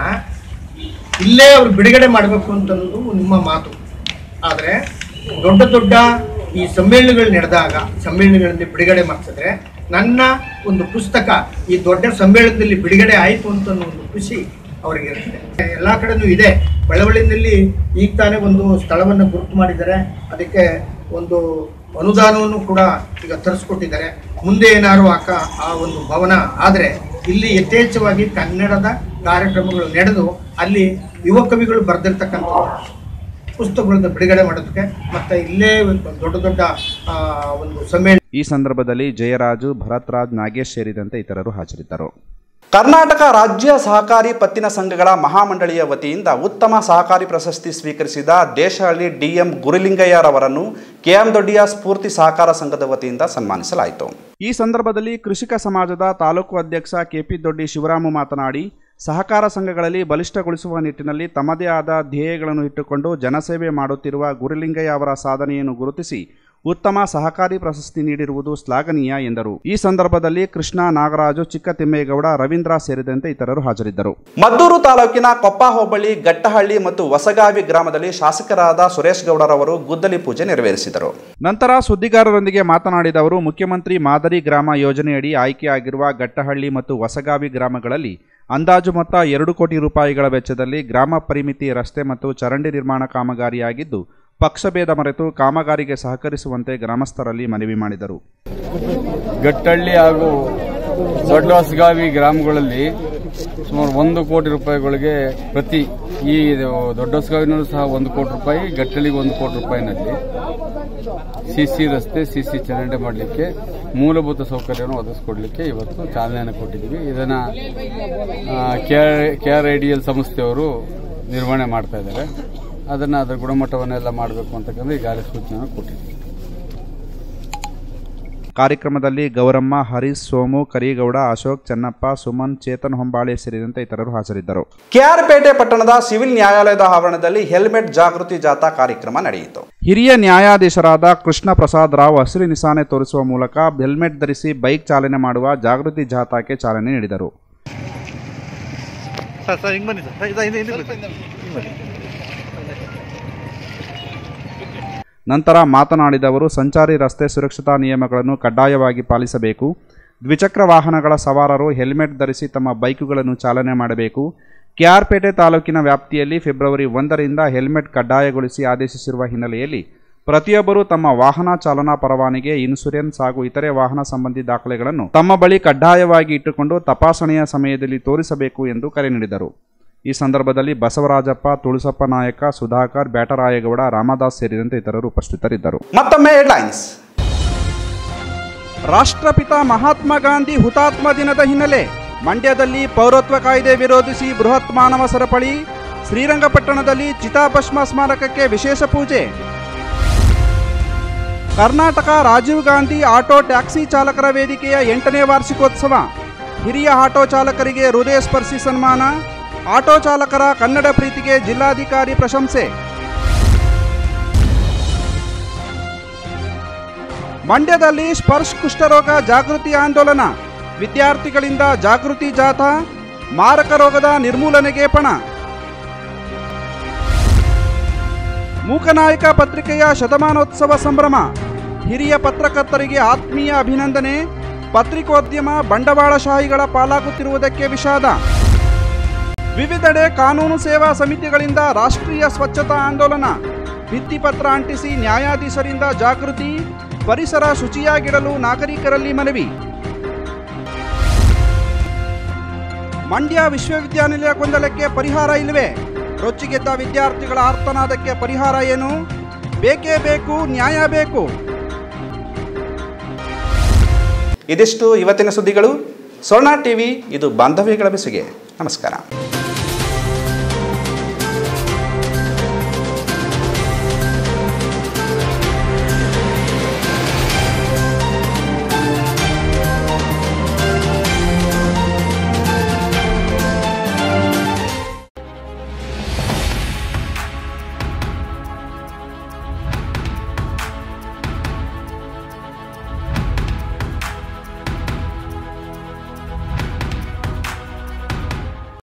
ಇಲ್ಲೇ ಅವ್ರು ಬಿಡುಗಡೆ ಮಾಡಬೇಕು ಅಂತ ಅನ್ನೋದು ನಿಮ್ಮ ಮಾತು ಆದರೆ ದೊಡ್ಡ ದೊಡ್ಡ ಈ ಸಮ್ಮೇಳನಗಳು ನಡೆದಾಗ ಸಮ್ಮೇಳನಗಳಲ್ಲಿ ಬಿಡುಗಡೆ ಮಾಡಿಸಿದ್ರೆ ನನ್ನ ಒಂದು ಪುಸ್ತಕ ಈ ದೊಡ್ಡ ಸಮ್ಮೇಳನದಲ್ಲಿ ಬಿಡುಗಡೆ ಆಯಿತು ಅಂತ ಅನ್ನೋ ಒಂದು ಖುಷಿ ಅವರಿಗೆ ಇರುತ್ತೆ ಎಲ್ಲ ಕಡೆನೂ ಇದೆ ಬೆಳವಳಿನಲ್ಲಿ ಈಗ ತಾನೇ ಒಂದು ಸ್ಥಳವನ್ನು ಗುರುತು ಮಾಡಿದ್ದಾರೆ ಅದಕ್ಕೆ ಒಂದು ಅನುದಾನವನ್ನು ಕೂಡ ಈಗ ತರಿಸ್ಕೊಟ್ಟಿದ್ದಾರೆ ಮುಂದೆ ಏನಾದ್ರು ಆಕ ಆ ಒಂದು ಭವನ ಆದರೆ ಇಲ್ಲಿ ಯಥೇಚ್ಛವಾಗಿ ಕನ್ನಡದ ಕಾರ್ಯಕ್ರಮಗಳು ನಡೆದು ಅಲ್ಲಿ ಯುವ ಕವಿಗಳು ಬರೆದಿರ್ತಕ್ಕಂಥ ಪುಸ್ತಕಗಳನ್ನ ಬಿಡುಗಡೆ ಮಾಡೋದಕ್ಕೆ ಮತ್ತೆ ಇಲ್ಲೇ ಒಂದು ದೊಡ್ಡ ದೊಡ್ಡ ಆ, ಒಂದು ಸಮ್ಮೇಳನ
ಈ ಸಂದರ್ಭದಲ್ಲಿ ಜಯರಾಜು ಭರತ್ರಾಜ್ ನಾಗೇಶ್ ಸೇರಿದಂತೆ ಇತರರು ಹಾಜರಿದ್ದರು
ಕರ್ನಾಟಕ ರಾಜ್ಯ ಸಹಕಾರಿ ಪತ್ತಿನ ಸಂಘಗಳ ಮಹಾಮಂಡಳಿಯ ವತಿಯಿಂದ ಉತ್ತಮ ಸಹಕಾರಿ ಪ್ರಶಸ್ತಿ ಸ್ವೀಕರಿಸಿದ ದೇಶಹಳ್ಳಿ ಡಿಎಂ ಗುರುಲಿಂಗಯ್ಯರವರನ್ನು ಕೆಎಂ ದೊಡ್ಡಿಯ ಸ್ಫೂರ್ತಿ ಸಹಕಾರ ಸಂಘದ ವತಿಯಿಂದ ಸನ್ಮಾನಿಸಲಾಯಿತು
ಈ ಸಂದರ್ಭದಲ್ಲಿ ಕೃಷಿಕ ಸಮಾಜದ ತಾಲೂಕು ಅಧ್ಯಕ್ಷ ಕೆಪಿ ದೊಡ್ಡಿ ಶಿವರಾಮು ಮಾತನಾಡಿ ಸಹಕಾರ ಸಂಘಗಳಲ್ಲಿ ಬಲಿಷ್ಠಗೊಳಿಸುವ ನಿಟ್ಟಿನಲ್ಲಿ ತಮ್ಮದೇ ಆದ ಧ್ಯೇಯಗಳನ್ನು ಇಟ್ಟುಕೊಂಡು ಜನಸೇವೆ ಮಾಡುತ್ತಿರುವ ಗುರುಲಿಂಗಯ್ಯ ಅವರ ಸಾಧನೆಯನ್ನು ಗುರುತಿಸಿ ಉತ್ತಮ ಸಹಕಾರಿ ಪ್ರಶಸ್ತಿ ನೀಡಿರುವುದು ಶ್ಲಾಘನೀಯ ಎಂದರು ಈ ಸಂದರ್ಭದಲ್ಲಿ ಕೃಷ್ಣ ನಾಗರಾಜು ಚಿಕ್ಕತಿಮ್ಮೇಗೌಡ ರವೀಂದ್ರ ಸೇರಿದಂತೆ ಇತರರು ಹಾಜರಿದ್ದರು
ಮದ್ದೂರು ತಾಲೂಕಿನ ಕೊಪ್ಪ ಹೋಬಳಿ ಗಟ್ಟಹಳ್ಳಿ ಮತ್ತು ಹೊಸಗಾವಿ ಗ್ರಾಮದಲ್ಲಿ ಶಾಸಕರಾದ ಸುರೇಶ್ ಗೌಡರವರು ಗುದ್ದಲಿ ಪೂಜೆ ನೆರವೇರಿಸಿದರು
ನಂತರ ಸುದ್ದಿಗಾರರೊಂದಿಗೆ ಮಾತನಾಡಿದ ಅವರು ಮುಖ್ಯಮಂತ್ರಿ ಮಾದರಿ ಗ್ರಾಮ ಯೋಜನೆಯಡಿ ಆಯ್ಕೆಯಾಗಿರುವ ಗಟ್ಟಹಳ್ಳಿ ಮತ್ತು ಹೊಸಗಾವಿ ಗ್ರಾಮಗಳಲ್ಲಿ ಅಂದಾಜು ಮೊತ್ತ ಎರಡು ಕೋಟಿ ರೂಪಾಯಿಗಳ ವೆಚ್ಚದಲ್ಲಿ ಗ್ರಾಮ ಪರಿಮಿತಿ ರಸ್ತೆ ಮತ್ತು ಚರಂಡಿ ನಿರ್ಮಾಣ ಕಾಮಗಾರಿಯಾಗಿದ್ದು ಪಕ್ಷಭೇದ ಮರೆತು ಕಾಮಗಾರಿಗೆ ಸಹಕರಿಸುವಂತೆ ಗ್ರಾಮಸ್ಥರಲ್ಲಿ ಮನವಿ ಮಾಡಿದರು
ಗಟ್ಟಳ್ಳಿ ಹಾಗೂ ದೊಡ್ಡ ಹೊಸಗಾವಿ ಗ್ರಾಮಗಳಲ್ಲಿ ಸುಮಾರು ಒಂದು ಕೋಟಿ ರೂಪಾಯಿಗಳಿಗೆ ಪ್ರತಿ ಈ ಇದು ದೊಡ್ಡ ಹೊಸಗಾವಿನಲ್ಲೂ ಸಹ ಒಂದು ಕೋಟಿ ರೂಪಾಯಿ ಗಟ್ಟಳ್ಳಿಗೆ ಒಂದು ಕೋಟಿ ರೂಪಾಯಿನಲ್ಲಿ ಸಿ ಸಿ ರಸ್ತೆ ಸಿ ಸಿ ಚರಂಡಿ ಮಾಡಲಿಕ್ಕೆ ಮೂಲಭೂತ ಸೌಕರ್ಯವನ್ನು ಒದಗಿಸ್ಕೊಡ್ಲಿಕ್ಕೆ ಇವತ್ತು ಚಾಲನೆಯನ್ನು ಕೊಟ್ಟಿದ್ದೀವಿ ಇದನ್ನು K R I D L ಸಂಸ್ಥೆಯವರು ನಿರ್ವಹಣೆ ಮಾಡ್ತಾ ಇದ್ದಾರೆ ಅದನ್ನು ಅದರ ಗುಣಮಟ್ಟವನ್ನೆಲ್ಲ ಮಾಡಬೇಕು ಅಂತಕ್ಕಂಥ ಈಗಾಗಲೇ ಸೂಚನೆಯನ್ನು ಕೊಟ್ಟಿದ್ದೀವಿ
ಕಾರ್ಯಕ್ರಮದಲ್ಲಿ ಗೌರಮ್ಮ ಹರೀಶ್ ಸೋಮು ಕರಿಗೌಡ ಅಶೋಕ್ ಚೆನ್ನಪ್ಪ ಸುಮನ್ ಚೇತನ್ ಹೊಂಬಾಳೆ ಸೇರಿದಂತೆ ಇತರರು ಹಾಜರಿದ್ದರು
ಕೆಆರ್ಪೇಟೆ ಪಟ್ಟಣದ ಸಿವಿಲ್ ನ್ಯಾಯಾಲಯದ ಆವರಣದಲ್ಲಿ ಹೆಲ್ಮೆಟ್ ಜಾಗೃತಿ ಜಾಥಾ ಕಾರ್ಯಕ್ರಮ ನಡೆಯಿತು
ಹಿರಿಯ ನ್ಯಾಯಾಧೀಶರಾದ ಕೃಷ್ಣ ಪ್ರಸಾದ್ ರಾವ್ ಹಸಿರು ನಿಶಾನೆ ತೋರಿಸುವ ಮೂಲಕ ಹೆಲ್ಮೆಟ್ ಧರಿಸಿ ಬೈಕ್ ಚಾಲನೆ ಮಾಡುವ ಜಾಗೃತಿ ಜಾಥಾಕ್ಕೆ ಚಾಲನೆ ನೀಡಿದರು
ಸರ್ ಸರ್ ಹಿಂಗೆ ಬನ್ನಿ ಸರ್ ಇದು ಹಿಂದೆ ಹಿಂದೆ ಬನ್ನಿ. ಹಿಂಗೆ ಬನ್ನಿ
ನಂತರ ಮಾತನಾಡಿದವರು ಸಂಚಾರಿ ರಸ್ತೆ ಸುರಕ್ಷತಾ ನಿಯಮಗಳನ್ನು ಕಡ್ಡಾಯವಾಗಿ ಪಾಲಿಸಬೇಕು ದ್ವಿಚಕ್ರ ವಾಹನಗಳ ಸವಾರರು ಹೆಲ್ಮೆಟ್ ಧರಿಸಿ ತಮ್ಮ ಬೈಕುಗಳನ್ನು ಚಾಲನೆ ಮಾಡಬೇಕು ಕೆಆರ್ಪೇಟೆ ತಾಲೂಕಿನ ವ್ಯಾಪ್ತಿಯಲ್ಲಿ ಫೆಬ್ರವರಿ ಒಂದರಿಂದ ಹೆಲ್ಮೆಟ್ ಕಡ್ಡಾಯಗೊಳಿಸಿ ಆದೇಶಿಸಿರುವ ಹಿನ್ನೆಲೆಯಲ್ಲಿ ಪ್ರತಿಯೊಬ್ಬರೂ ತಮ್ಮ ವಾಹನ ಚಾಲನಾ ಪರವಾನಗಿ ಇನ್ಸೂರೆನ್ಸ್ ಹಾಗೂ ಇತರೆ ವಾಹನ ಸಂಬಂಧಿ ದಾಖಲೆಗಳನ್ನು ತಮ್ಮ ಬಳಿ ಕಡ್ಡಾಯವಾಗಿ ಇಟ್ಟುಕೊಂಡು ತಪಾಸಣೆಯ ಸಮಯದಲ್ಲಿ ತೋರಿಸಬೇಕು ಎಂದು ಕರೆ ನೀಡಿದರು ಈ ಸಂದರ್ಭದಲ್ಲಿ ಬಸವರಾಜಪ್ಪ ತುಳಸಪ್ಪ ನಾಯಕ ಸುಧಾಕರ್ ಬ್ಯಾಟರಾಯಗೌಡ ರಾಮದಾಸ್ ಸೇರಿದಂತೆ ಇತರರು ಉಪಸ್ಥಿತರಿದ್ದರು
ಮತ್ತೊಮ್ಮೆ ಹೆಡ್ಲೈನ್ಸ್
ರಾಷ್ಟ್ರಪಿತ ಮಹಾತ್ಮ ಗಾಂಧಿ ಹುತಾತ್ಮ ದಿನದ ಹಿನ್ನೆಲೆ ಮಂಡ್ಯದಲ್ಲಿ ಪೌರತ್ವ ಕಾಯ್ದೆ ವಿರೋಧಿಸಿ ಬೃಹತ್ ಮಾನವ ಸರಪಳಿ ಶ್ರೀರಂಗಪಟ್ಟಣದಲ್ಲಿ ಚಿತಾಭಸ್ಮ ಸ್ಮಾರಕಕ್ಕೆ ವಿಶೇಷ ಪೂಜೆ ಕರ್ನಾಟಕ ರಾಜೀವ್ ಗಾಂಧಿ ಆಟೋ ಟ್ಯಾಕ್ಸಿ ಚಾಲಕರ ವೇದಿಕೆಯ ಎಂಟನೇ ವಾರ್ಷಿಕೋತ್ಸವ ಹಿರಿಯ ಆಟೋ ಚಾಲಕರಿಗೆ ಹೃದಯ ಸ್ಪರ್ಶಿ ಸನ್ಮಾನ ಆಟೋ ಚಾಲಕರ ಕನ್ನಡ ಪ್ರೀತಿಗೆ ಜಿಲ್ಲಾಧಿಕಾರಿ ಪ್ರಶಂಸೆ ಮಂಡ್ಯದಲ್ಲಿ ಸ್ಪರ್ಶ್ ಕುಷ್ಠರೋಗ ಜಾಗೃತಿ ಆಂದೋಲನ ವಿದ್ಯಾರ್ಥಿಗಳಿಂದ ಜಾಗೃತಿ ಜಾಥಾ ಮಾರಕ ರೋಗದ ನಿರ್ಮೂಲನೆಗೆ ಪಣ ಮೂಕನಾಯಕ ಪತ್ರಿಕೆಯ ಶತಮಾನೋತ್ಸವ ಸಂಭ್ರಮ ಹಿರಿಯ ಪತ್ರಕರ್ತರಿಗೆ ಆತ್ಮೀಯ ಅಭಿನಂದನೆ ಪತ್ರಿಕೋದ್ಯಮ ಬಂಡವಾಳಶಾಹಿಗಳ ಪಾಲಾಗುತ್ತಿರುವುದಕ್ಕೆ ವಿಷಾದ ವಿವಿಧೆಡೆ ಕಾನೂನು ಸೇವಾ ಸಮಿತಿಗಳಿಂದ ರಾಷ್ಟ್ರೀಯ ಸ್ವಚ್ಛತಾ ಆಂದೋಲನ ಭಿತ್ತಿಪತ್ರ ಅಂಟಿಸಿ ನ್ಯಾಯಾಧೀಶರಿಂದ ಜಾಗೃತಿ ಪರಿಸರ ಶುಚಿಯಾಗಿಡಲು ನಾಗರಿಕರಲ್ಲಿ ಮನವಿ ಮಂಡ್ಯ ವಿಶ್ವವಿದ್ಯಾನಿಲಯ ಗೊಂದಲಕ್ಕೆ ಪರಿಹಾರ ಇಲ್ಲವೇ ರೊಚ್ಚಿಗೆದ್ದ ವಿದ್ಯಾರ್ಥಿಗಳ ಆರ್ತನಾದಕ್ಕೆ ಪರಿಹಾರ ಏನು ಬೇಕೇ ಬೇಕು ನ್ಯಾಯ ಬೇಕು
ಇದಿಷ್ಟು ಇವತ್ತಿನ ಸುದ್ದಿಗಳು ಸ್ವರ್ಣ ಟಿವಿ ಇದು ಬಾಂಧವ್ಯಗಳ ಬೆಸುಗೆ ನಮಸ್ಕಾರ